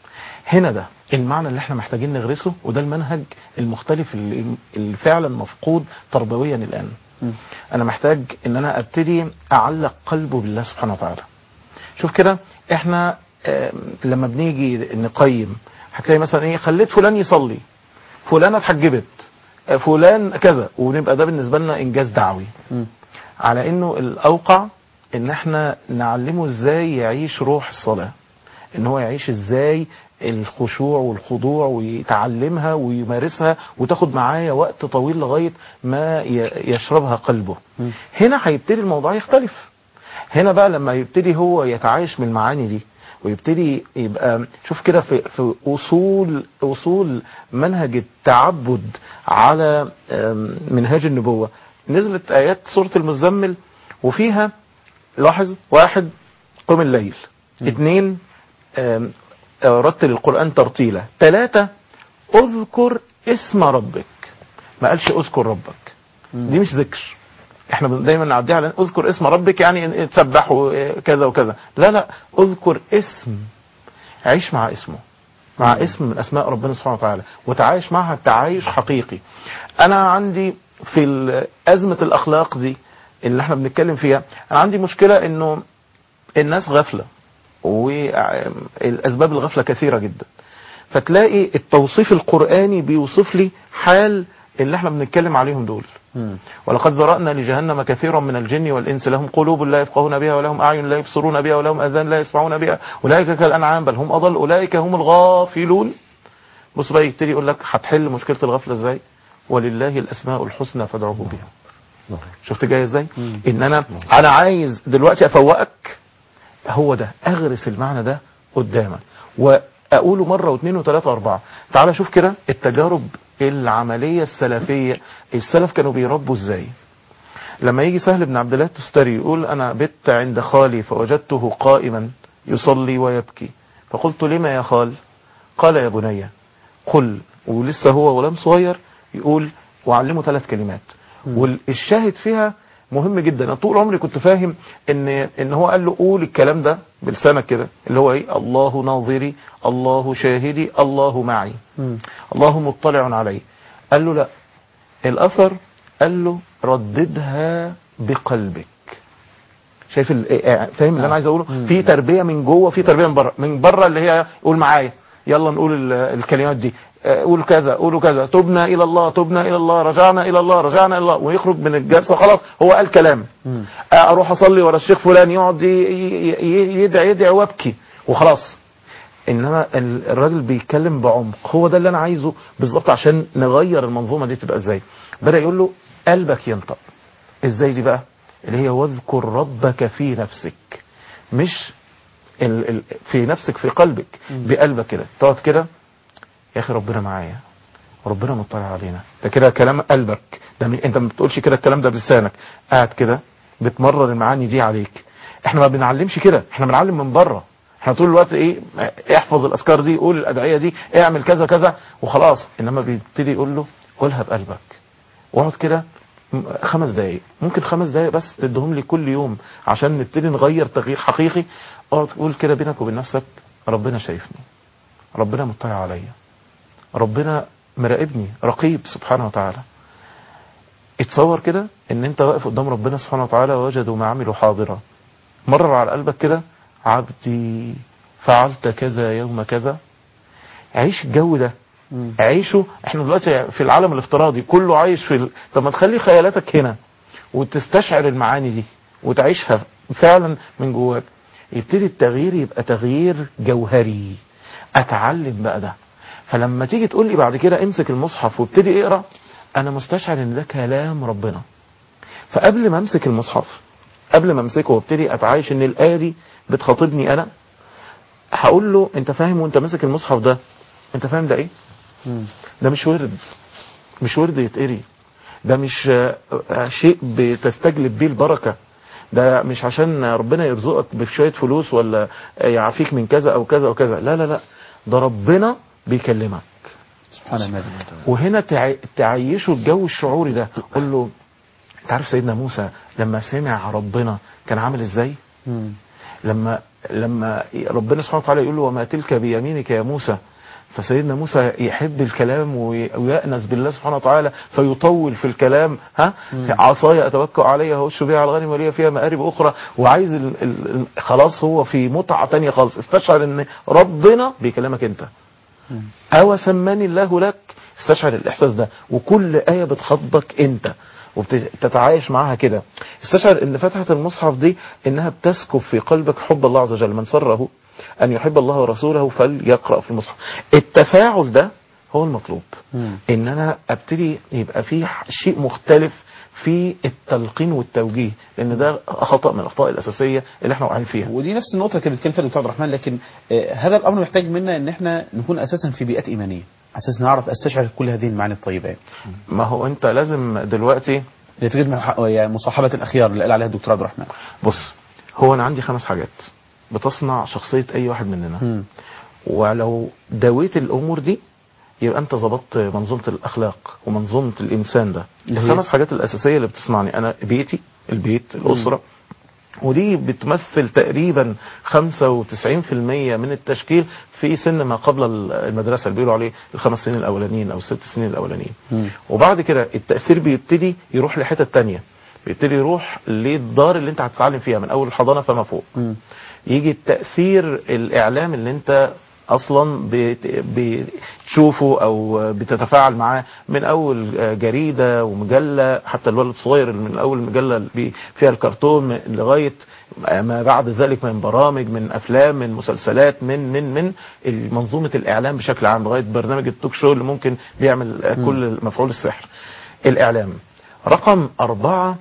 Speaker 2: هنا ده المعنى اللي احنا محتاجين نغرسه وده المنهج المختلف اللي, اللي فعلا مفقود تربويا الآن
Speaker 1: مم.
Speaker 2: أنا محتاج إن أنا أبتدي أعلق قلبه بالله سبحانه وتعالى شوف كده احنا آم، لما بنيجي نقيم هتلاقي مثلا ايه خليت فلان يصلي فلانة اتحجبت آه، فلان كذا ونبقى ده بالنسبة لنا إنجاز دعوي
Speaker 1: مم.
Speaker 2: على انه الاوقع ان احنا نعلمه ازاي يعيش روح الصلاة ان هو يعيش ازاي الخشوع والخضوع ويتعلمها ويمارسها وتاخد معايا وقت طويل لغاية ما ي- يشربها قلبه
Speaker 1: مم.
Speaker 2: هنا هيبتدي الموضوع يختلف هنا بقى لما يبتدي هو يتعايش من المعاني دي ويبتدي يبقى شوف كده في, في اصول اصول منهج التعبد على آم، منهاج النبوه نزلت ايات سوره المزمل وفيها لاحظ واحد قم الليل اثنين آم، آه، رتل القران ترتيلا ثلاثه اذكر اسم ربك ما قالش اذكر ربك دي مش ذكر احنا دايما نعديها على اذكر اسم ربك يعني تسبح وكذا وكذا لا لا اذكر اسم عيش مع اسمه مع اسم من اسماء ربنا سبحانه وتعالى وتعايش معها تعايش حقيقي انا عندي في ال- ازمه الاخلاق دي اللي احنا بنتكلم فيها انا عندي مشكله انه الناس غافله والاسباب الغفله كثيره جدا فتلاقي التوصيف القراني بيوصف لي حال اللي احنا بنتكلم عليهم دول
Speaker 1: مم.
Speaker 2: ولقد ذرأنا لجهنم كثيرا من الجن والإنس لهم قلوب لا يفقهون بها ولهم أعين لا يبصرون بها ولهم أذان لا يسمعون بها أولئك كالأنعام بل هم أضل أولئك هم الغافلون بص بقى يبتدي يقول لك هتحل مشكلة الغفلة ازاي ولله الأسماء الحسنى فادعوه بها شفت جاي ازاي ان انا انا عايز دلوقتي افوقك هو ده اغرس المعنى ده قدامك واقوله مره واثنين وثلاثه واربعه تعال شوف كده التجارب العمليه السلفيه السلف كانوا بيربوا ازاي لما يجي سهل بن عبد الله التستري يقول انا بت عند خالي فوجدته قائما يصلي ويبكي فقلت لما يا خال قال يا بني قل ولسه هو غلام صغير يقول وعلمه ثلاث كلمات والشاهد فيها مهم جدا انا طول عمري كنت فاهم ان ان هو قال له قول الكلام ده بلسانك كده اللي هو ايه الله ناظري الله شاهدي الله معي
Speaker 1: مم.
Speaker 2: الله مطلع علي قال له لا الاثر قال له رددها بقلبك شايف ال- إيه- فاهم اللي انا عايز اقوله
Speaker 1: مم.
Speaker 2: في تربيه من جوه في تربيه من بره من بره اللي هي قول معايا يلا نقول ال- الكلمات دي آه، قول كذا قولوا كذا تبنا الى الله تبنا الى الله رجعنا الى الله رجعنا الى الله ويخرج من الجلسه خلاص هو قال كلام
Speaker 1: مم.
Speaker 2: آه، اروح اصلي ورا الشيخ فلان يقعد ي- ي- ي- يدعي يدعي وابكي وخلاص انما ال- الراجل بيتكلم بعمق هو ده اللي انا عايزه بالظبط عشان نغير المنظومه دي تبقى ازاي بدا يقول له قلبك ينطق ازاي دي بقى اللي هي واذكر ربك في نفسك مش ال ال في نفسك في قلبك بقلبك كده تقعد كده يا اخي ربنا معايا ربنا مطلع علينا ده كده كلام قلبك ده م- انت ما بتقولش كده الكلام ده بلسانك قاعد كده بتمرر المعاني دي عليك احنا ما بنعلمش كده احنا بنعلم من بره احنا طول الوقت ايه احفظ الاذكار دي قول الادعيه دي اعمل كذا كذا وخلاص انما بيبتدي يقول له قولها بقلبك واقعد كده م- خمس دقايق ممكن خمس دقايق بس تديهم لي كل يوم عشان نبتدي نغير تغيير حقيقي اقعد تقول كده بينك وبين نفسك ربنا شايفني ربنا مطلع عليا ربنا مراقبني رقيب سبحانه وتعالى اتصور كده ان انت واقف قدام ربنا سبحانه وتعالى ووجدوا ما عملوا حاضرا مرر على قلبك كده عبدي فعلت كذا يوم كذا عيش الجو ده عيشه احنا دلوقتي في العالم الافتراضي كله عايش في ال... طب ما تخلي خيالاتك هنا وتستشعر المعاني دي وتعيشها فعلا من جواك يبتدي التغيير يبقى تغيير جوهري اتعلم بقى ده فلما تيجي تقول لي بعد كده امسك المصحف وابتدي اقرا انا مستشعر ان ده كلام ربنا فقبل ما امسك المصحف قبل ما امسكه وابتدي اتعايش ان الايه دي بتخاطبني انا هقول له انت فاهم وانت ماسك المصحف ده انت فاهم ده ايه ده مش ورد مش ورد يتقري ده مش آه، آه، شيء بتستجلب بيه البركة ده مش عشان ربنا يرزقك بشوية فلوس ولا يعافيك من كذا او كذا وكذا لا لا لا ده ربنا بيكلمك
Speaker 1: سبحان الملك
Speaker 2: وهنا تع- تعيشه الجو الشعوري ده قول له انت عارف سيدنا موسى لما سمع ربنا كان عامل ازاي لما لما ربنا سبحانه وتعالى يقول له وما تلك بيمينك يا موسى فسيدنا موسى يحب الكلام وي- ويأنس بالله سبحانه وتعالى فيطول في الكلام ها عصاي اتوكل عليها واشو بها على الغنم ولي فيها مآرب اخرى وعايز ال ال ال خلاص هو في متعه تانية خالص استشعر ان ربنا بيكلمك انت أو سماني الله لك استشعر الإحساس ده وكل آية بتخاطبك أنت وبتتعايش معاها كده استشعر ان فتحة المصحف دي انها بتسكب في قلبك حب الله عز وجل من سره ان يحب الله ورسوله فليقرأ في المصحف التفاعل ده هو المطلوب ان انا ابتدي يبقى في شيء مختلف في التلقين والتوجيه لان ده خطأ من الاخطاء الاساسية اللي احنا واقعين فيها
Speaker 1: ودي نفس النقطة اللي كان بيتكلم فيها الدكتور عبد الرحمن لكن آه، هذا الأمر محتاج منا إن إحنا نكون أساسا في بيئات إيمانية أساس نعرف أستشعر كل هذه المعاني الطيبة يعني.
Speaker 2: ما هو انت لازم دلوقتي
Speaker 1: لفكرة مح- يعني مصاحبة الأخيار اللي قال عليها الدكتور عبد الرحمن
Speaker 2: بص هو انا عندي خمس حاجات بتصنع شخصية اي واحد مننا
Speaker 1: مم.
Speaker 2: ولو دويت الامور دي يبقى انت ظبطت منظومة الاخلاق ومنظومة الانسان ده
Speaker 1: اللي هي؟
Speaker 2: الخمس حاجات الاساسية اللي بتصنعني انا بيتي البيت الاسرة ودي بتمثل تقريبا 95% من التشكيل في سن ما قبل المدرسة اللي بيقولوا عليه الخمس سنين الأولانيين أو الست سنين الأولانيين
Speaker 1: مم.
Speaker 2: وبعد كده التأثير بيبتدي يروح لحتة تانية بيبتدي يروح للدار اللي انت هتتعلم فيها من أول الحضانة فما فوق
Speaker 1: مم.
Speaker 2: يجي التأثير الإعلام اللي أنت أصلا بت- بتشوفه أو بتتفاعل معاه من أول جريدة ومجلة حتى الولد الصغير اللي من أول مجلة اللي بي- فيها الكرتون لغاية ما بعد ذلك من برامج من أفلام من مسلسلات من من من منظومة الإعلام بشكل عام لغاية برنامج التوك شو اللي ممكن بيعمل كل مفعول السحر الإعلام رقم أربعة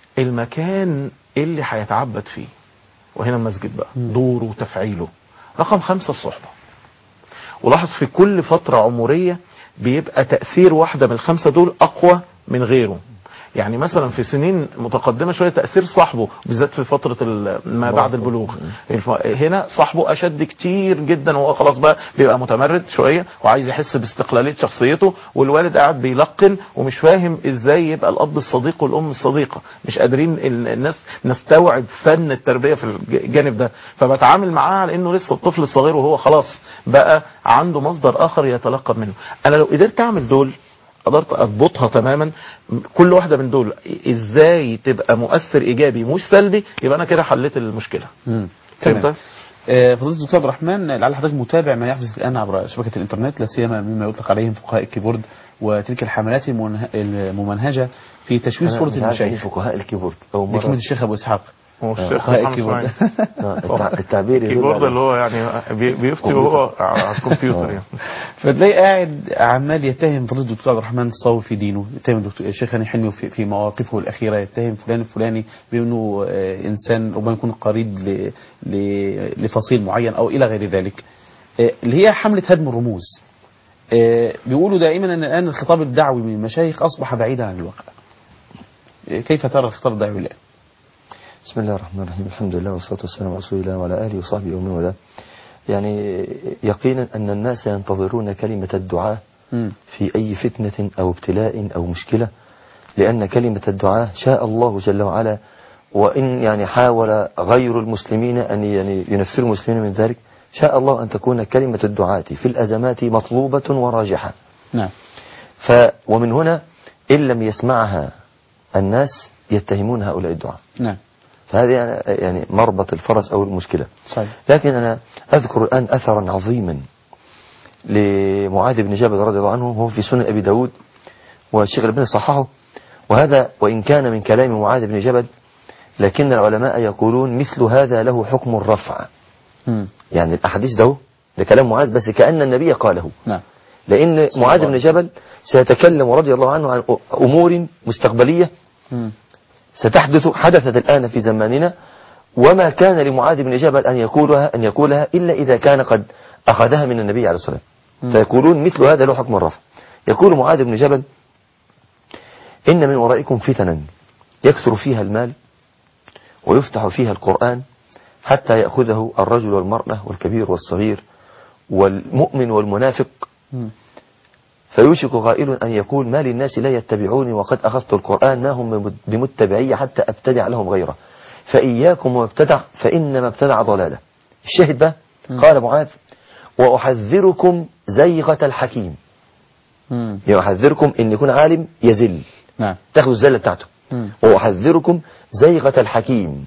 Speaker 2: المكان اللي هيتعبد فيه وهنا المسجد بقى دوره وتفعيله رقم خمسة الصحبة ولاحظ في كل فترة عمرية بيبقى تأثير واحدة من الخمسة دول أقوى من غيره يعني مثلا في سنين متقدمة شوية تأثير صاحبه بالذات في فترة ال- ما بعد البلوغ الف- هنا صاحبه أشد كتير جدا وهو خلاص بقى بيبقى متمرد شوية وعايز يحس باستقلالية شخصيته والوالد قاعد بيلقن ومش فاهم ازاي يبقى الأب الصديق والأم الصديقة مش قادرين ال- الناس نستوعب فن التربية في الجانب ده فبتعامل معاه على انه لسه الطفل الصغير وهو خلاص بقى عنده مصدر آخر يتلقى منه أنا لو قدرت أعمل دول قدرت اضبطها تماما كل واحده من دول ازاي تبقى مؤثر ايجابي مش سلبي يبقى انا كده حليت المشكله
Speaker 1: مم.
Speaker 2: فهمت؟
Speaker 1: تمام آه، فضيلة الدكتور عبد الرحمن لعل حضرتك متابع ما يحدث الآن عبر شبكة الإنترنت لا سيما مما يطلق عليهم فقهاء الكيبورد وتلك الحملات المنه- الممنهجة في تشويه صورة
Speaker 4: أنا مش عارف يعني
Speaker 1: المشايخ
Speaker 4: فقهاء الكيبورد أول
Speaker 1: دي
Speaker 4: مرة
Speaker 1: كلمة الشيخ أبو إسحاق
Speaker 2: هو الشيخ
Speaker 1: فقهاء
Speaker 2: محمد
Speaker 1: الكيبورد
Speaker 2: إسماعيل.
Speaker 4: آه، التع- التعبير يدل
Speaker 2: الكيبورد
Speaker 4: على-
Speaker 2: اللي هو يعني بي- بيفتي وهو على الكمبيوتر يعني
Speaker 1: فتلاقي قاعد عمال يتهم فضيلة الدكتور عبد الرحمن الصاوي في دينه يتهم الدكتور الشيخ هاني حلمي في, في مواقفه الأخيرة يتهم فلان الفلاني بأنه آه، إنسان ربما يكون قريب ل... ل... لفصيل معين أو إلى غير ذلك آه، اللي هي حملة هدم الرموز آه، بيقولوا دائما ان الان الخطاب الدعوي من المشايخ اصبح بعيدا عن الواقع آه، كيف ترى الخطاب الدعوي الان؟
Speaker 4: بسم الله الرحمن الرحيم الحمد لله والصلاة والسلام على رسول الله وعلى آله وصحبه ومن والاه يعني يقينا أن الناس ينتظرون كلمة الدعاء
Speaker 1: مم.
Speaker 4: في أي فتنة أو ابتلاء أو مشكلة لأن كلمة الدعاء شاء الله جل وعلا وإن يعني حاول غير المسلمين أن يعني ينفروا المسلمين من ذلك شاء الله أن تكون كلمة الدعاة في الأزمات مطلوبة وراجحة
Speaker 1: نعم
Speaker 4: ف ومن هنا إن لم يسمعها الناس يتهمون هؤلاء الدعاة
Speaker 1: نعم
Speaker 4: فهذه يعني مربط الفرس أو المشكلة
Speaker 1: صحيح
Speaker 4: لكن أنا أذكر الآن أثرا عظيما لمعاذ بن جبل رضي الله عنه هو في سنن أبي داود والشيخ الألباني صححه وهذا وإن كان من كلام معاذ بن جبل لكن العلماء يقولون مثل هذا له حكم الرفع
Speaker 1: مم.
Speaker 4: يعني الأحاديث ده ده كلام معاذ بس كأن النبي قاله
Speaker 1: نعم
Speaker 4: لأن
Speaker 1: صلى
Speaker 4: معاذ
Speaker 1: الله
Speaker 4: بن
Speaker 1: عليه
Speaker 4: جبل سيتكلم رضي الله عنه عن أمور مستقبلية
Speaker 1: مم.
Speaker 4: ستحدث حدثت الآن في زماننا وما كان لمعاذ بن جبل أن يقولها أن يقولها إلا إذا كان قد أخذها من النبي عليه الصلاة والسلام فيقولون مثل هذا له حكم الرفع يقول معاذ بن جبل إن من ورائكم فتنا يكثر فيها المال ويفتح فيها القرآن حتى يأخذه الرجل والمرأة والكبير والصغير والمؤمن والمنافق
Speaker 1: مم.
Speaker 4: فيوشك قائل أن يقول ما للناس لا يتبعوني وقد أخذت القرآن ما هم بمتبعي حتى أبتدع لهم غيره فإياكم وابتدع فإنما ابتدع ضلالة الشاهد بقى قال معاذ وأحذركم زيغة الحكيم
Speaker 1: مم.
Speaker 4: يعني أحذركم أن يكون عالم يزل
Speaker 1: نعم
Speaker 4: تاخذوا الزلة بتاعته
Speaker 1: مم.
Speaker 4: وأحذركم زيغة الحكيم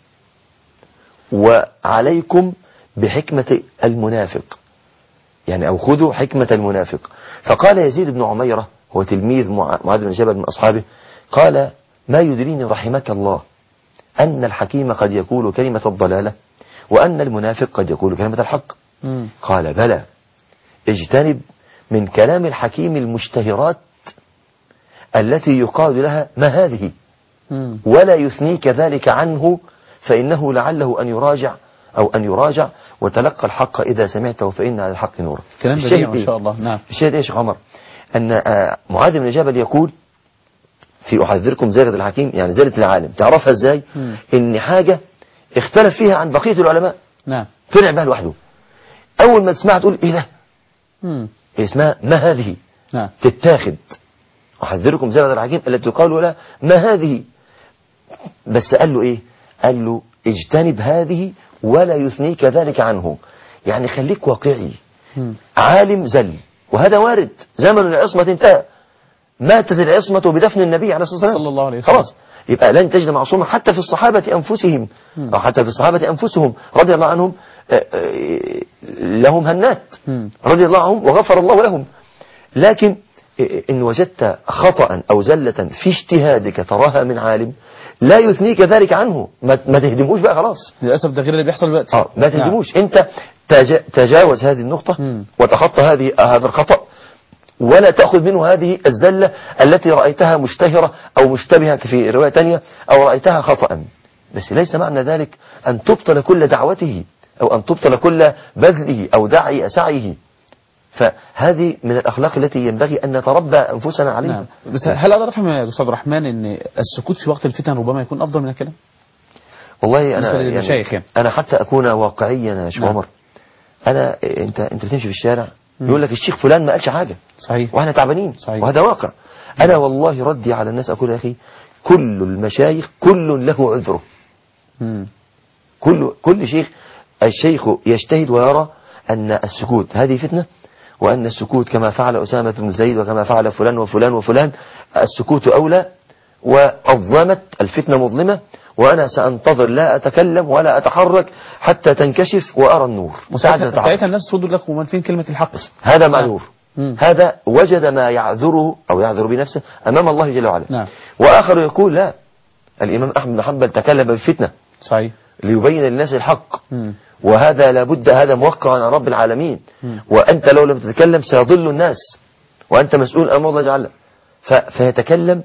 Speaker 4: وعليكم بحكمة المنافق يعني أو خذوا حكمة المنافق فقال يزيد بن عميرة هو تلميذ مع- معاذ بن جبل من أصحابه قال ما يدريني رحمك الله أن الحكيم قد يقول كلمة الضلالة وأن المنافق قد يقول كلمة الحق
Speaker 1: مم.
Speaker 4: قال بلى اجتنب من كلام الحكيم المشتهرات التي يقال لها ما هذه
Speaker 1: مم.
Speaker 4: ولا يثنيك ذلك عنه فإنه لعله أن يراجع أو أن يراجع وتلقى الحق إذا سمعته فإن على الحق نور
Speaker 1: كلام
Speaker 4: الشاهد
Speaker 1: بديع ما
Speaker 4: إيه؟
Speaker 1: شاء الله نعم
Speaker 4: الشاهد إيه يا شيخ عمر أن آه، معاذ بن جبل يقول في أحذركم زيغة الحكيم يعني زيغة العالم تعرفها إزاي
Speaker 1: مم.
Speaker 4: إن حاجة اختلف فيها عن بقية العلماء
Speaker 1: نعم
Speaker 4: طلع بها لوحده أول ما تسمعها تقول إيه ده
Speaker 1: مم.
Speaker 4: اسمها ما هذه
Speaker 1: نعم
Speaker 4: تتاخد أحذركم زيغة الحكيم التي يقال لها ما هذه بس قال له إيه قال له اجتنب هذه ولا يثنيك ذلك عنه يعني خليك واقعي
Speaker 1: مم.
Speaker 4: عالم زل وهذا وارد زمن العصمة انتهى ماتت العصمة بدفن النبي عليه الصلاة والسلام
Speaker 1: صلى الله عليه وسلم.
Speaker 4: خلاص يبقى لن تجد معصوما حتى في الصحابة أنفسهم أو حتى في الصحابة أنفسهم رضي الله عنهم آه، آه، لهم هنات
Speaker 1: مم.
Speaker 4: رضي الله عنهم وغفر الله لهم لكن آه، إن وجدت خطأ أو زلة في اجتهادك تراها من عالم لا يثنيك ذلك عنه ما ما تهدموش بقى خلاص
Speaker 1: للأسف ده غير اللي بيحصل دلوقتي
Speaker 4: اه ما تهدموش انت تجا- تجاوز هذه النقطة
Speaker 1: مم.
Speaker 4: وتخطى هذه هذا الخطأ ولا تأخذ منه هذه الزلة التي رأيتها مشتهرة أو مشتبهة في رواية تانية أو رأيتها خطأ بس ليس معنى ذلك أن تبطل كل دعوته أو أن تبطل كل بذله أو دعي سعيه فهذه من الأخلاق التي ينبغي أن نتربى أنفسنا عليها
Speaker 1: نعم بس هل أقدر أفهم يا أستاذ الرحمن أن السكوت في وقت الفتن ربما يكون أفضل من الكلام؟
Speaker 4: والله أنا
Speaker 1: بالنسبة للمشايخ يعني.
Speaker 4: أنا حتى أكون واقعيا يا شيخ
Speaker 1: نعم.
Speaker 4: عمر أنا أنت أنت بتمشي في الشارع يقول لك الشيخ فلان ما قالش حاجة
Speaker 1: صحيح
Speaker 4: واحنا تعبانين
Speaker 1: صحيح.
Speaker 4: وهذا واقع انا والله ردي على الناس اقول يا اخي كل المشايخ كل له عذره
Speaker 1: مم.
Speaker 4: كل كل شيخ الشيخ يجتهد ويرى ان السكوت هذه فتنه وان السكوت كما فعل اسامه بن زيد وكما فعل فلان وفلان وفلان السكوت اولى واظلمت الفتنه مظلمه وانا سانتظر لا اتكلم ولا اتحرك حتى تنكشف وارى النور
Speaker 1: وساعتها
Speaker 4: أتعرف.
Speaker 1: ساعتها الناس تقول لك ومن فين كلمة الحق؟
Speaker 4: هذا معذور
Speaker 1: مم.
Speaker 4: هذا وجد ما يعذره أو يعذر بنفسه أمام الله جل وعلا
Speaker 1: نعم.
Speaker 4: وآخر يقول لا الإمام أحمد بن حنبل تكلم بالفتنة
Speaker 1: صحيح
Speaker 4: ليبين للناس الحق
Speaker 1: مم.
Speaker 4: وهذا لابد هذا موقع عن رب العالمين
Speaker 1: مم.
Speaker 4: وأنت لو لم تتكلم سيضل الناس وأنت مسؤول أمام الله جل وعلا ف- فيتكلم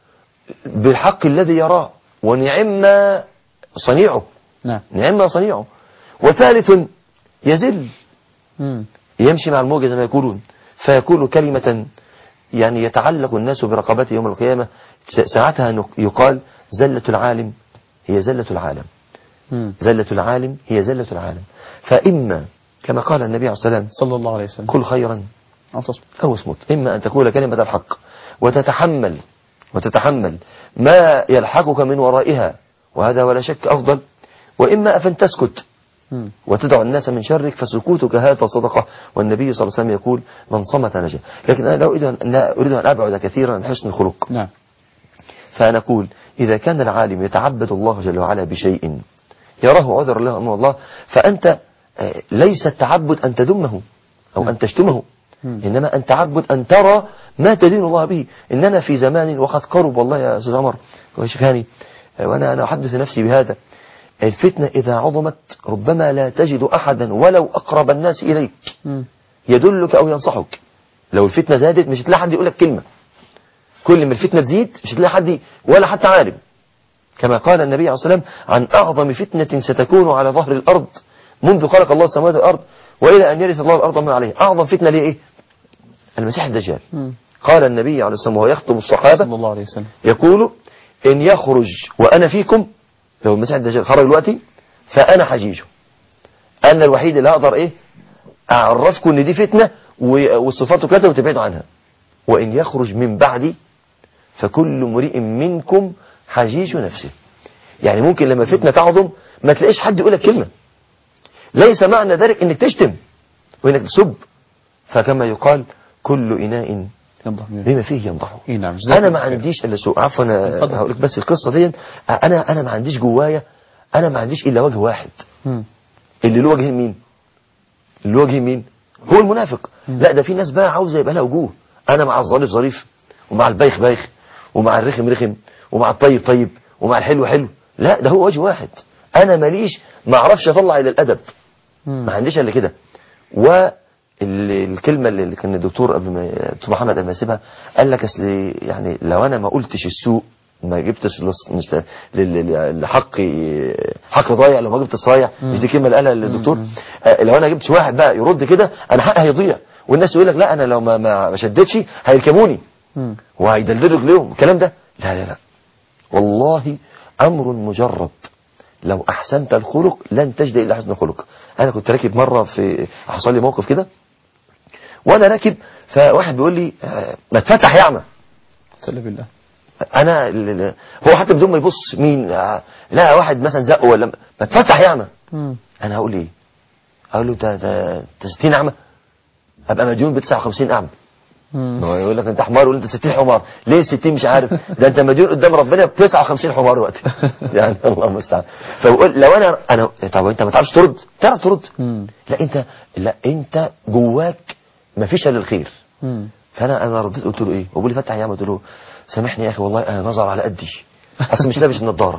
Speaker 4: بالحق الذي يراه ونعم ما صنيعه
Speaker 1: نعم
Speaker 4: نعم ما صنيعه وثالث يزل
Speaker 1: مم.
Speaker 4: يمشي مع الموجة زي ما يقولون فيقول كلمة يعني يتعلق الناس برقبته يوم القيامة س- ساعتها نق- يقال زلة العالم هي زلة العالم
Speaker 1: مم.
Speaker 4: زلة العالم هي زلة العالم فإما كما قال النبي عليه الصلاة والسلام
Speaker 1: صلى الله عليه وسلم
Speaker 4: كل خيرا
Speaker 1: أو تصمت
Speaker 4: أو اصمت إما أن تقول كلمة الحق وتتحمل وتتحمل ما يلحقك من ورائها وهذا ولا شك أفضل وإما أن تسكت
Speaker 1: مم.
Speaker 4: وتدعو الناس من شرك فسكوتك هذا صدقة والنبي صلى الله عليه وسلم يقول من صمت نجا لكن أنا لا أريد أن, لا أريد أن أبعد كثيرا عن حسن الخلق
Speaker 1: نعم
Speaker 4: فنقول إذا كان العالم يتعبد الله جل وعلا بشيء يراه عذر له أمام الله فأنت آه، ليس التعبد أن تذمه أو أن تشتمه إنما أن تعبد أن ترى ما تدين الله به إننا في زمان وقد قرب والله يا أستاذ عمر وشيخ هاني آه، وأنا أنا أحدث نفسي بهذا الفتنة إذا عظمت ربما لا تجد أحدا ولو أقرب الناس إليك
Speaker 1: مم.
Speaker 4: يدلك أو ينصحك لو الفتنة زادت مش هتلاقي حد يقول لك كلمة كل ما الفتنة تزيد مش هتلاقي حد ولا حتى عالم كما قال النبي عليه الصلاة والسلام عن أعظم فتنة ستكون على ظهر الأرض منذ خلق الله السماوات والأرض وإلى أن يرث الله الأرض من عليه أعظم فتنة ليه إيه؟ المسيح الدجال
Speaker 1: مم.
Speaker 4: قال النبي عليه الصلاة والسلام وهو يخطب الصحابة
Speaker 1: صلى الله عليه وسلم
Speaker 4: يقول إن يخرج وأنا فيكم لو المسيح الدجال خرج دلوقتي فأنا حجيجه أنا الوحيد اللي هقدر إيه أعرفكم إن دي فتنة و- والصفات كذا وتبعدوا عنها وإن يخرج من بعدي فكل امرئ منكم حجيج نفسه يعني ممكن لما الفتنة تعظم ما تلاقيش حد يقول لك كلمة ليس معنى ذلك انك تشتم وانك تسب فكما يقال كل اناء
Speaker 1: ينضح منه.
Speaker 4: بما فيه ينضحه
Speaker 1: اي نعم جزاك
Speaker 4: انا
Speaker 1: الله
Speaker 4: ما
Speaker 1: خير.
Speaker 4: عنديش الا سوء عفوا انا
Speaker 1: اتفضل.
Speaker 4: هقول لك بس القصه دي انا انا ما عنديش جوايا انا ما عنديش الا وجه واحد
Speaker 1: مم.
Speaker 4: اللي له وجه مين اللي له وجه مين هو المنافق لا ده في ناس بقى عاوزه يبقى لها وجوه انا مع الظريف ظريف ومع البايخ بايخ ومع الرخم رخم ومع الطيب طيب ومع الحلو حلو لا ده هو وجه واحد انا ماليش ما اعرفش اطلع الى الادب
Speaker 1: مم.
Speaker 4: ما عنديش الا كده والكلمه اللي كان الدكتور قبل ما الدكتور محمد قبل ما يسيبها قال لك اصل يعني لو انا ما قلتش السوء ما جبتش لص- مش ل- ل- لحق حق ضايع لو ما جبت الصايع مش دي الكلمه اللي قالها الدكتور آه، لو انا جبتش واحد بقى يرد كده انا حقي هيضيع والناس يقول لك لا انا لو ما ما ما شدتش هيركبوني
Speaker 1: مم.
Speaker 4: وهيدلدلوا رجليهم الكلام ده لا لا لا والله امر مجرب لو احسنت الخلق لن تجد الا حسن الخلق انا كنت راكب مره في حصل لي موقف كده وانا راكب فواحد بيقول لي آه، ما تفتح يا اعمى
Speaker 1: سلم بالله
Speaker 4: انا ال- ال- هو حتى بدون ما يبص مين آه، لا واحد مثلا زقه ولا ما تفتح يا اعمى
Speaker 1: مم.
Speaker 4: انا هقول ايه اقول له انت انت انت 60 اعمى ابقى مديون ب 59 اعمى
Speaker 1: مم.
Speaker 4: هو يقول لك انت حمار ولا انت 60 حمار ليه 60 مش عارف ده انت مديون قدام ربنا ب 59 حمار وقت يعني الله المستعان فبقول لو انا انا طب انت ما تعرفش ترد تعرف ترد
Speaker 1: مم.
Speaker 4: لا انت لا انت جواك ما فيش الا الخير
Speaker 1: مم.
Speaker 4: فانا انا رديت قلت له ايه وابو لي فتح يا عم قلت له سامحني يا اخي والله انا نظر على قدي اصل مش لابس النضاره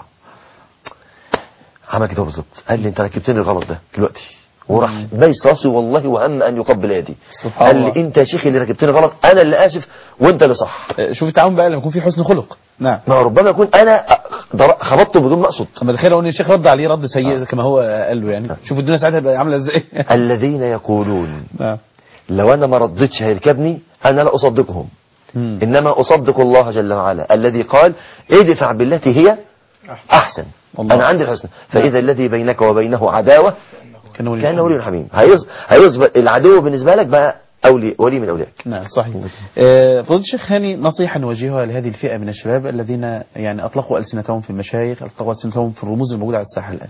Speaker 4: عمل كده بالظبط قال لي انت ركبتني الغلط ده دلوقتي وراح بايس راسي والله وهم ان يقبل يدي
Speaker 1: سبحان
Speaker 4: قال
Speaker 1: الله.
Speaker 4: لي انت يا شيخ اللي ركبتني غلط انا اللي اسف وانت اللي صح
Speaker 1: آه، شوف التعاون بقى لما يكون في حسن خلق نعم
Speaker 4: ما ربما يكون انا ضر- خبطته بدون ما اقصد
Speaker 1: اما تخيل لو ان الشيخ رد عليه رد سيء كما هو قال له يعني شوف الدنيا ساعتها بقى عامله ازاي
Speaker 4: الذين يقولون
Speaker 1: نعم
Speaker 4: لو انا ما ردتش هيركبني انا لا اصدقهم
Speaker 1: مم.
Speaker 4: إنما أصدق الله جل وعلا الذي قال ادفع بالتي هي أحسن
Speaker 1: الله.
Speaker 4: أنا عندي الحسنى فإذا الذي بينك وبينه عداوة
Speaker 1: كان ولي
Speaker 4: كان ولي حميم هيص- هيصبح العدو بالنسبة لك بقى أولي ولي من أوليائك
Speaker 1: نعم صحيح آه، فضيلة الشيخ هاني نصيحة نوجهها لهذه الفئة من الشباب الذين يعني أطلقوا ألسنتهم في المشايخ أطلقوا ألسنتهم في الرموز الموجودة على الساحة الآن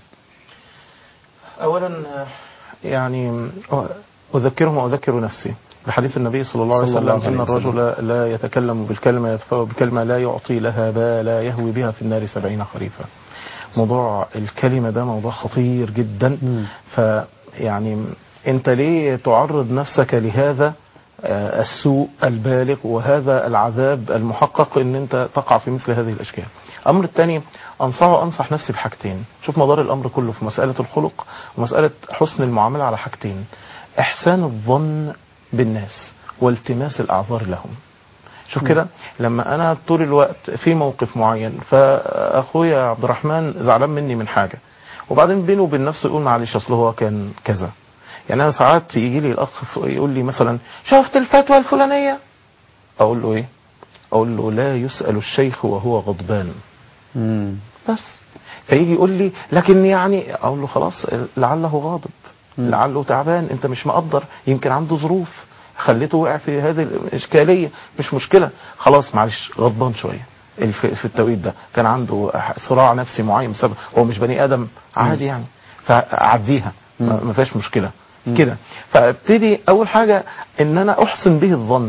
Speaker 2: أولا آه، يعني آه، أذكرهم وأذكر نفسي بحديث النبي صلى الله عليه
Speaker 1: صلى الله
Speaker 2: وسلم
Speaker 1: عليه
Speaker 2: إن
Speaker 1: وسلم.
Speaker 2: الرجل لا يتكلم بالكلمة يدفع بكلمة لا يعطي لها بالا يهوي بها في النار سبعين خريفا موضوع الكلمة ده موضوع خطير جدا فيعني أنت ليه تعرض نفسك لهذا آه، السوء البالغ وهذا العذاب المحقق ان انت تقع في مثل هذه الاشكال الامر الثاني انصح انصح نفسي بحاجتين شوف مدار الامر كله في مساله الخلق ومساله حسن المعامله على حاجتين احسان الظن بالناس والتماس الاعذار لهم شوف كده لما انا طول الوقت في موقف معين فاخويا عبد الرحمن زعلان مني من حاجه وبعدين بينه وبين نفسه يقول معلش اصل هو كان كذا يعني انا ساعات يجي لي الاخ ف- يقول لي مثلا شفت الفتوى الفلانيه اقول له ايه اقول له لا يسال الشيخ وهو غضبان
Speaker 1: مم.
Speaker 2: بس فيجي يقول لي لكن يعني اقول له خلاص لعله غاضب
Speaker 1: مم.
Speaker 2: لعله تعبان انت مش مقدر يمكن عنده ظروف خليته وقع في هذه الاشكاليه مش مشكله خلاص معلش غضبان شويه الف- في التوقيت ده كان عنده صراع نفسي معين بسبب هو مش بني ادم عادي يعني فاعديها ما ما فيهاش مشكله كده فابتدي اول حاجه ان انا احسن به الظن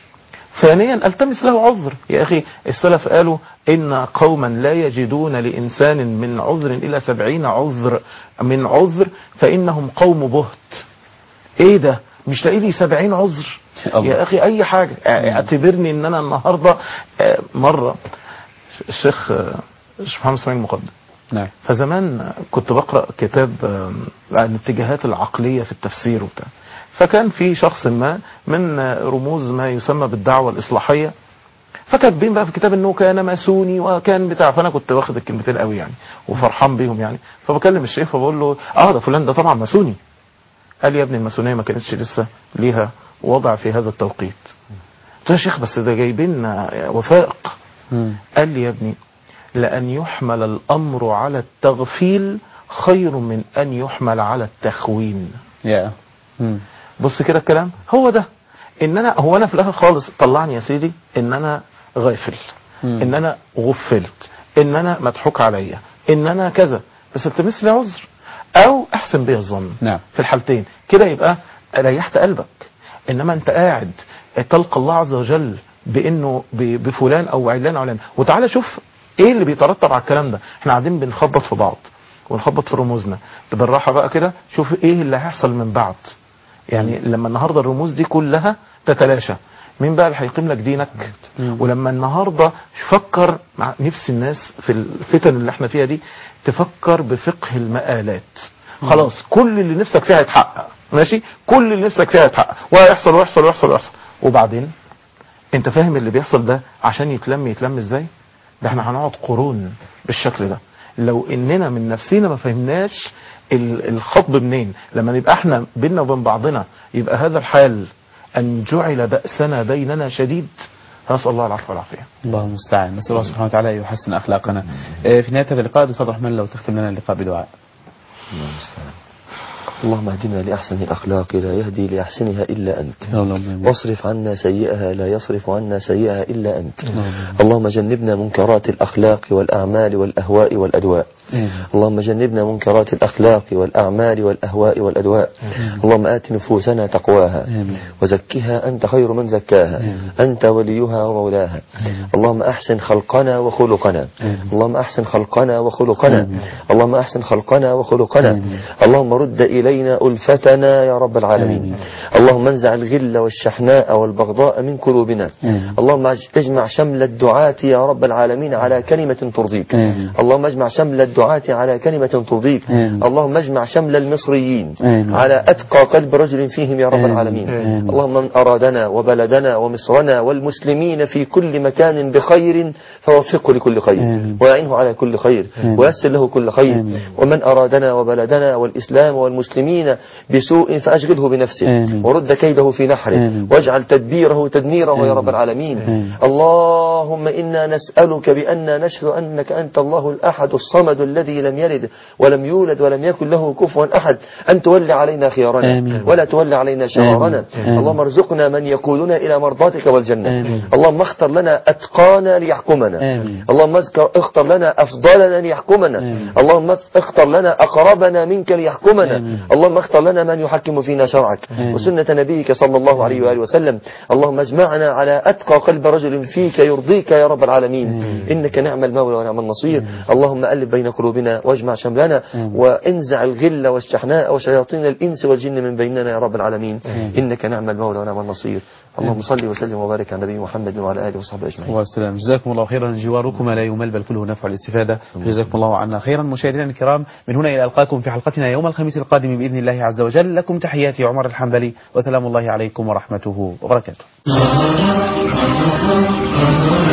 Speaker 2: ثانيا التمس له عذر يا اخي السلف قالوا ان قوما لا يجدون لانسان من عذر الا سبعين عذر من عذر فانهم قوم بهت ايه ده مش لاقي لي سبعين عذر
Speaker 1: الله.
Speaker 2: يا اخي اي حاجه اعتبرني ان انا النهارده آه، مره الشيخ آه، الشيخ محمد اسماعيل مقدم
Speaker 1: نعم
Speaker 2: فزمان كنت بقرا كتاب آم، عن الاتجاهات العقليه في التفسير وبتاع فكان في شخص ما من آه، رموز ما يسمى بالدعوه الاصلاحيه فكاتبين بقى في الكتاب انه كان ماسوني وكان بتاع فانا كنت واخد الكلمتين قوي يعني وفرحان بيهم يعني فبكلم الشيخ فبقول له اه ده فلان ده طبعا ماسوني قال لي يا ابني الماسونيه ما كانتش لسه ليها وضع في هذا التوقيت قلت له يا شيخ بس ده جايبين آه، وثائق
Speaker 1: مم.
Speaker 2: قال لي يا ابني لأن يحمل الأمر على التغفيل خير من أن يحمل على التخوين
Speaker 1: يا مم.
Speaker 2: بص كده الكلام هو ده ان انا هو انا في الاخر خالص طلعني يا سيدي ان انا غافل
Speaker 1: مم.
Speaker 2: ان انا غفلت ان انا مضحوك عليا ان انا كذا بس التمس لي عذر او احسن بي الظن
Speaker 1: نعم.
Speaker 2: في الحالتين كده يبقى ريحت قلبك انما انت قاعد تلقى الله عز وجل بانه ب- بفلان او علان او علان وتعالى شوف ايه اللي بيترتب على الكلام ده احنا قاعدين بنخبط في بعض ونخبط في رموزنا بالراحه بقى كده شوف ايه اللي هيحصل من بعد يعني لما النهارده الرموز دي كلها تتلاشى مين بقى اللي هيقيم لك دينك ولما النهارده فكر مع نفس الناس في الفتن اللي احنا فيها دي تفكر بفقه المآلات خلاص كل اللي نفسك فيها هيتحقق ماشي كل اللي نفسك فيها هيتحقق وهيحصل ويحصل ويحصل ويحصل وبعدين انت فاهم اللي بيحصل ده عشان يتلم يتلم ازاي ده احنا هنقعد قرون بالشكل ده لو اننا من نفسنا ما فهمناش ال- الخطب منين لما نبقى احنا بينا وبين بعضنا يبقى هذا الحال ان جعل بأسنا بيننا شديد نسأل الله العفو والعافية
Speaker 1: الله المستعان نسأل الله سبحانه وتعالى أن يحسن أخلاقنا آه، في نهاية هذا اللقاء دكتور عبد الرحمن لو تختم لنا اللقاء بدعاء
Speaker 4: اللهم اهدنا لأحسن الأخلاق لا يهدي لأحسنها إلا أنت
Speaker 1: اللهم آمين.
Speaker 4: واصرف عنا سيئها لا يصرف عنا سيئها إلا أنت اللهم جنبنا منكرات الأخلاق والأعمال والأهواء والأدواء
Speaker 1: آمين.
Speaker 4: اللهم جنبنا منكرات الأخلاق والأعمال والأهواء والأدواء اللهم آت نفوسنا تقواها
Speaker 1: آمين.
Speaker 4: وزكها أنت خير من زكاها
Speaker 1: آمين.
Speaker 4: أنت وليها ومولاها اللهم أحسن خلقنا وخلقنا اللهم أحسن خلقنا وخلقنا اللهم أحسن خلقنا وخلقنا اللهم رد إلينا ألفتنا يا رب العالمين اللهم انزع الغل والشحناء والبغضاء من قلوبنا اللهم اجمع شمل الدعاة يا رب العالمين على كلمة ترضيك
Speaker 1: آمين.
Speaker 4: اللهم اجمع شمل الدعاة على كلمة ترضيك
Speaker 1: آمين.
Speaker 4: اللهم اجمع شمل المصريين
Speaker 1: آمين.
Speaker 4: على أتقى قلب رجل فيهم يا رب
Speaker 1: آمين.
Speaker 4: العالمين
Speaker 1: آمين.
Speaker 4: اللهم من أرادنا وبلدنا ومصرنا والمسلمين في كل مكان بخير فوفقه لكل خير
Speaker 1: آمين.
Speaker 4: ويعينه على كل خير
Speaker 1: آمين.
Speaker 4: ويسر له كل خير
Speaker 1: آمين.
Speaker 4: ومن أرادنا وبلدنا والإسلام والمسلمين بسوء فأشغله بنفسه
Speaker 1: آمين.
Speaker 4: ورد كيده في نحره
Speaker 1: آمين.
Speaker 4: واجعل تدبيره تدميره يا رب العالمين
Speaker 1: آمين.
Speaker 4: اللهم إنا نسألك بأننا نشهد أنك أنت الله الأحد الصمد الذي لم يلد ولم يولد ولم يكن له كفوا أحد أن تولي علينا خيارنا
Speaker 1: آمين.
Speaker 4: ولا تولي علينا شرارنا
Speaker 1: آمين.
Speaker 4: اللهم ارزقنا من يقودنا إلى مرضاتك والجنة
Speaker 1: آمين.
Speaker 4: اللهم اختر لنا أتقانا ليحكمنا
Speaker 1: آمين.
Speaker 4: اللهم اذكر- اختر لنا أفضلنا ليحكمنا
Speaker 1: آمين.
Speaker 4: اللهم اختر لنا أقربنا منك ليحكمنا
Speaker 1: آمين.
Speaker 4: اللهم اختر لنا من يحكم فينا شرعك
Speaker 1: آمين.
Speaker 4: وسنة نبيك صلى الله عليه وآله وسلم اللهم اجمعنا على أتقى قلب رجل فيك يرضيك يا رب العالمين إنك نعم المولى ونعم النصير اللهم ألف بين قلوبنا واجمع شملنا وانزع الغل والشحناء وشياطين الإنس والجن من بيننا يا رب العالمين إنك نعم المولى ونعم النصير اللهم صل وسلم وبارك على نبي محمد وعلى آله وصحبه أجمعين
Speaker 1: والسلام جزاكم الله خيرا جواركم لا يمل بل كله نفع الاستفادة جزاكم الله عنا خيرا مشاهدينا الكرام من هنا إلى ألقاكم في حلقتنا يوم الخميس القادم بإذن الله عز وجل لكم تحياتي عمر الحنبلي وسلام الله عليكم ورحمته وبركاته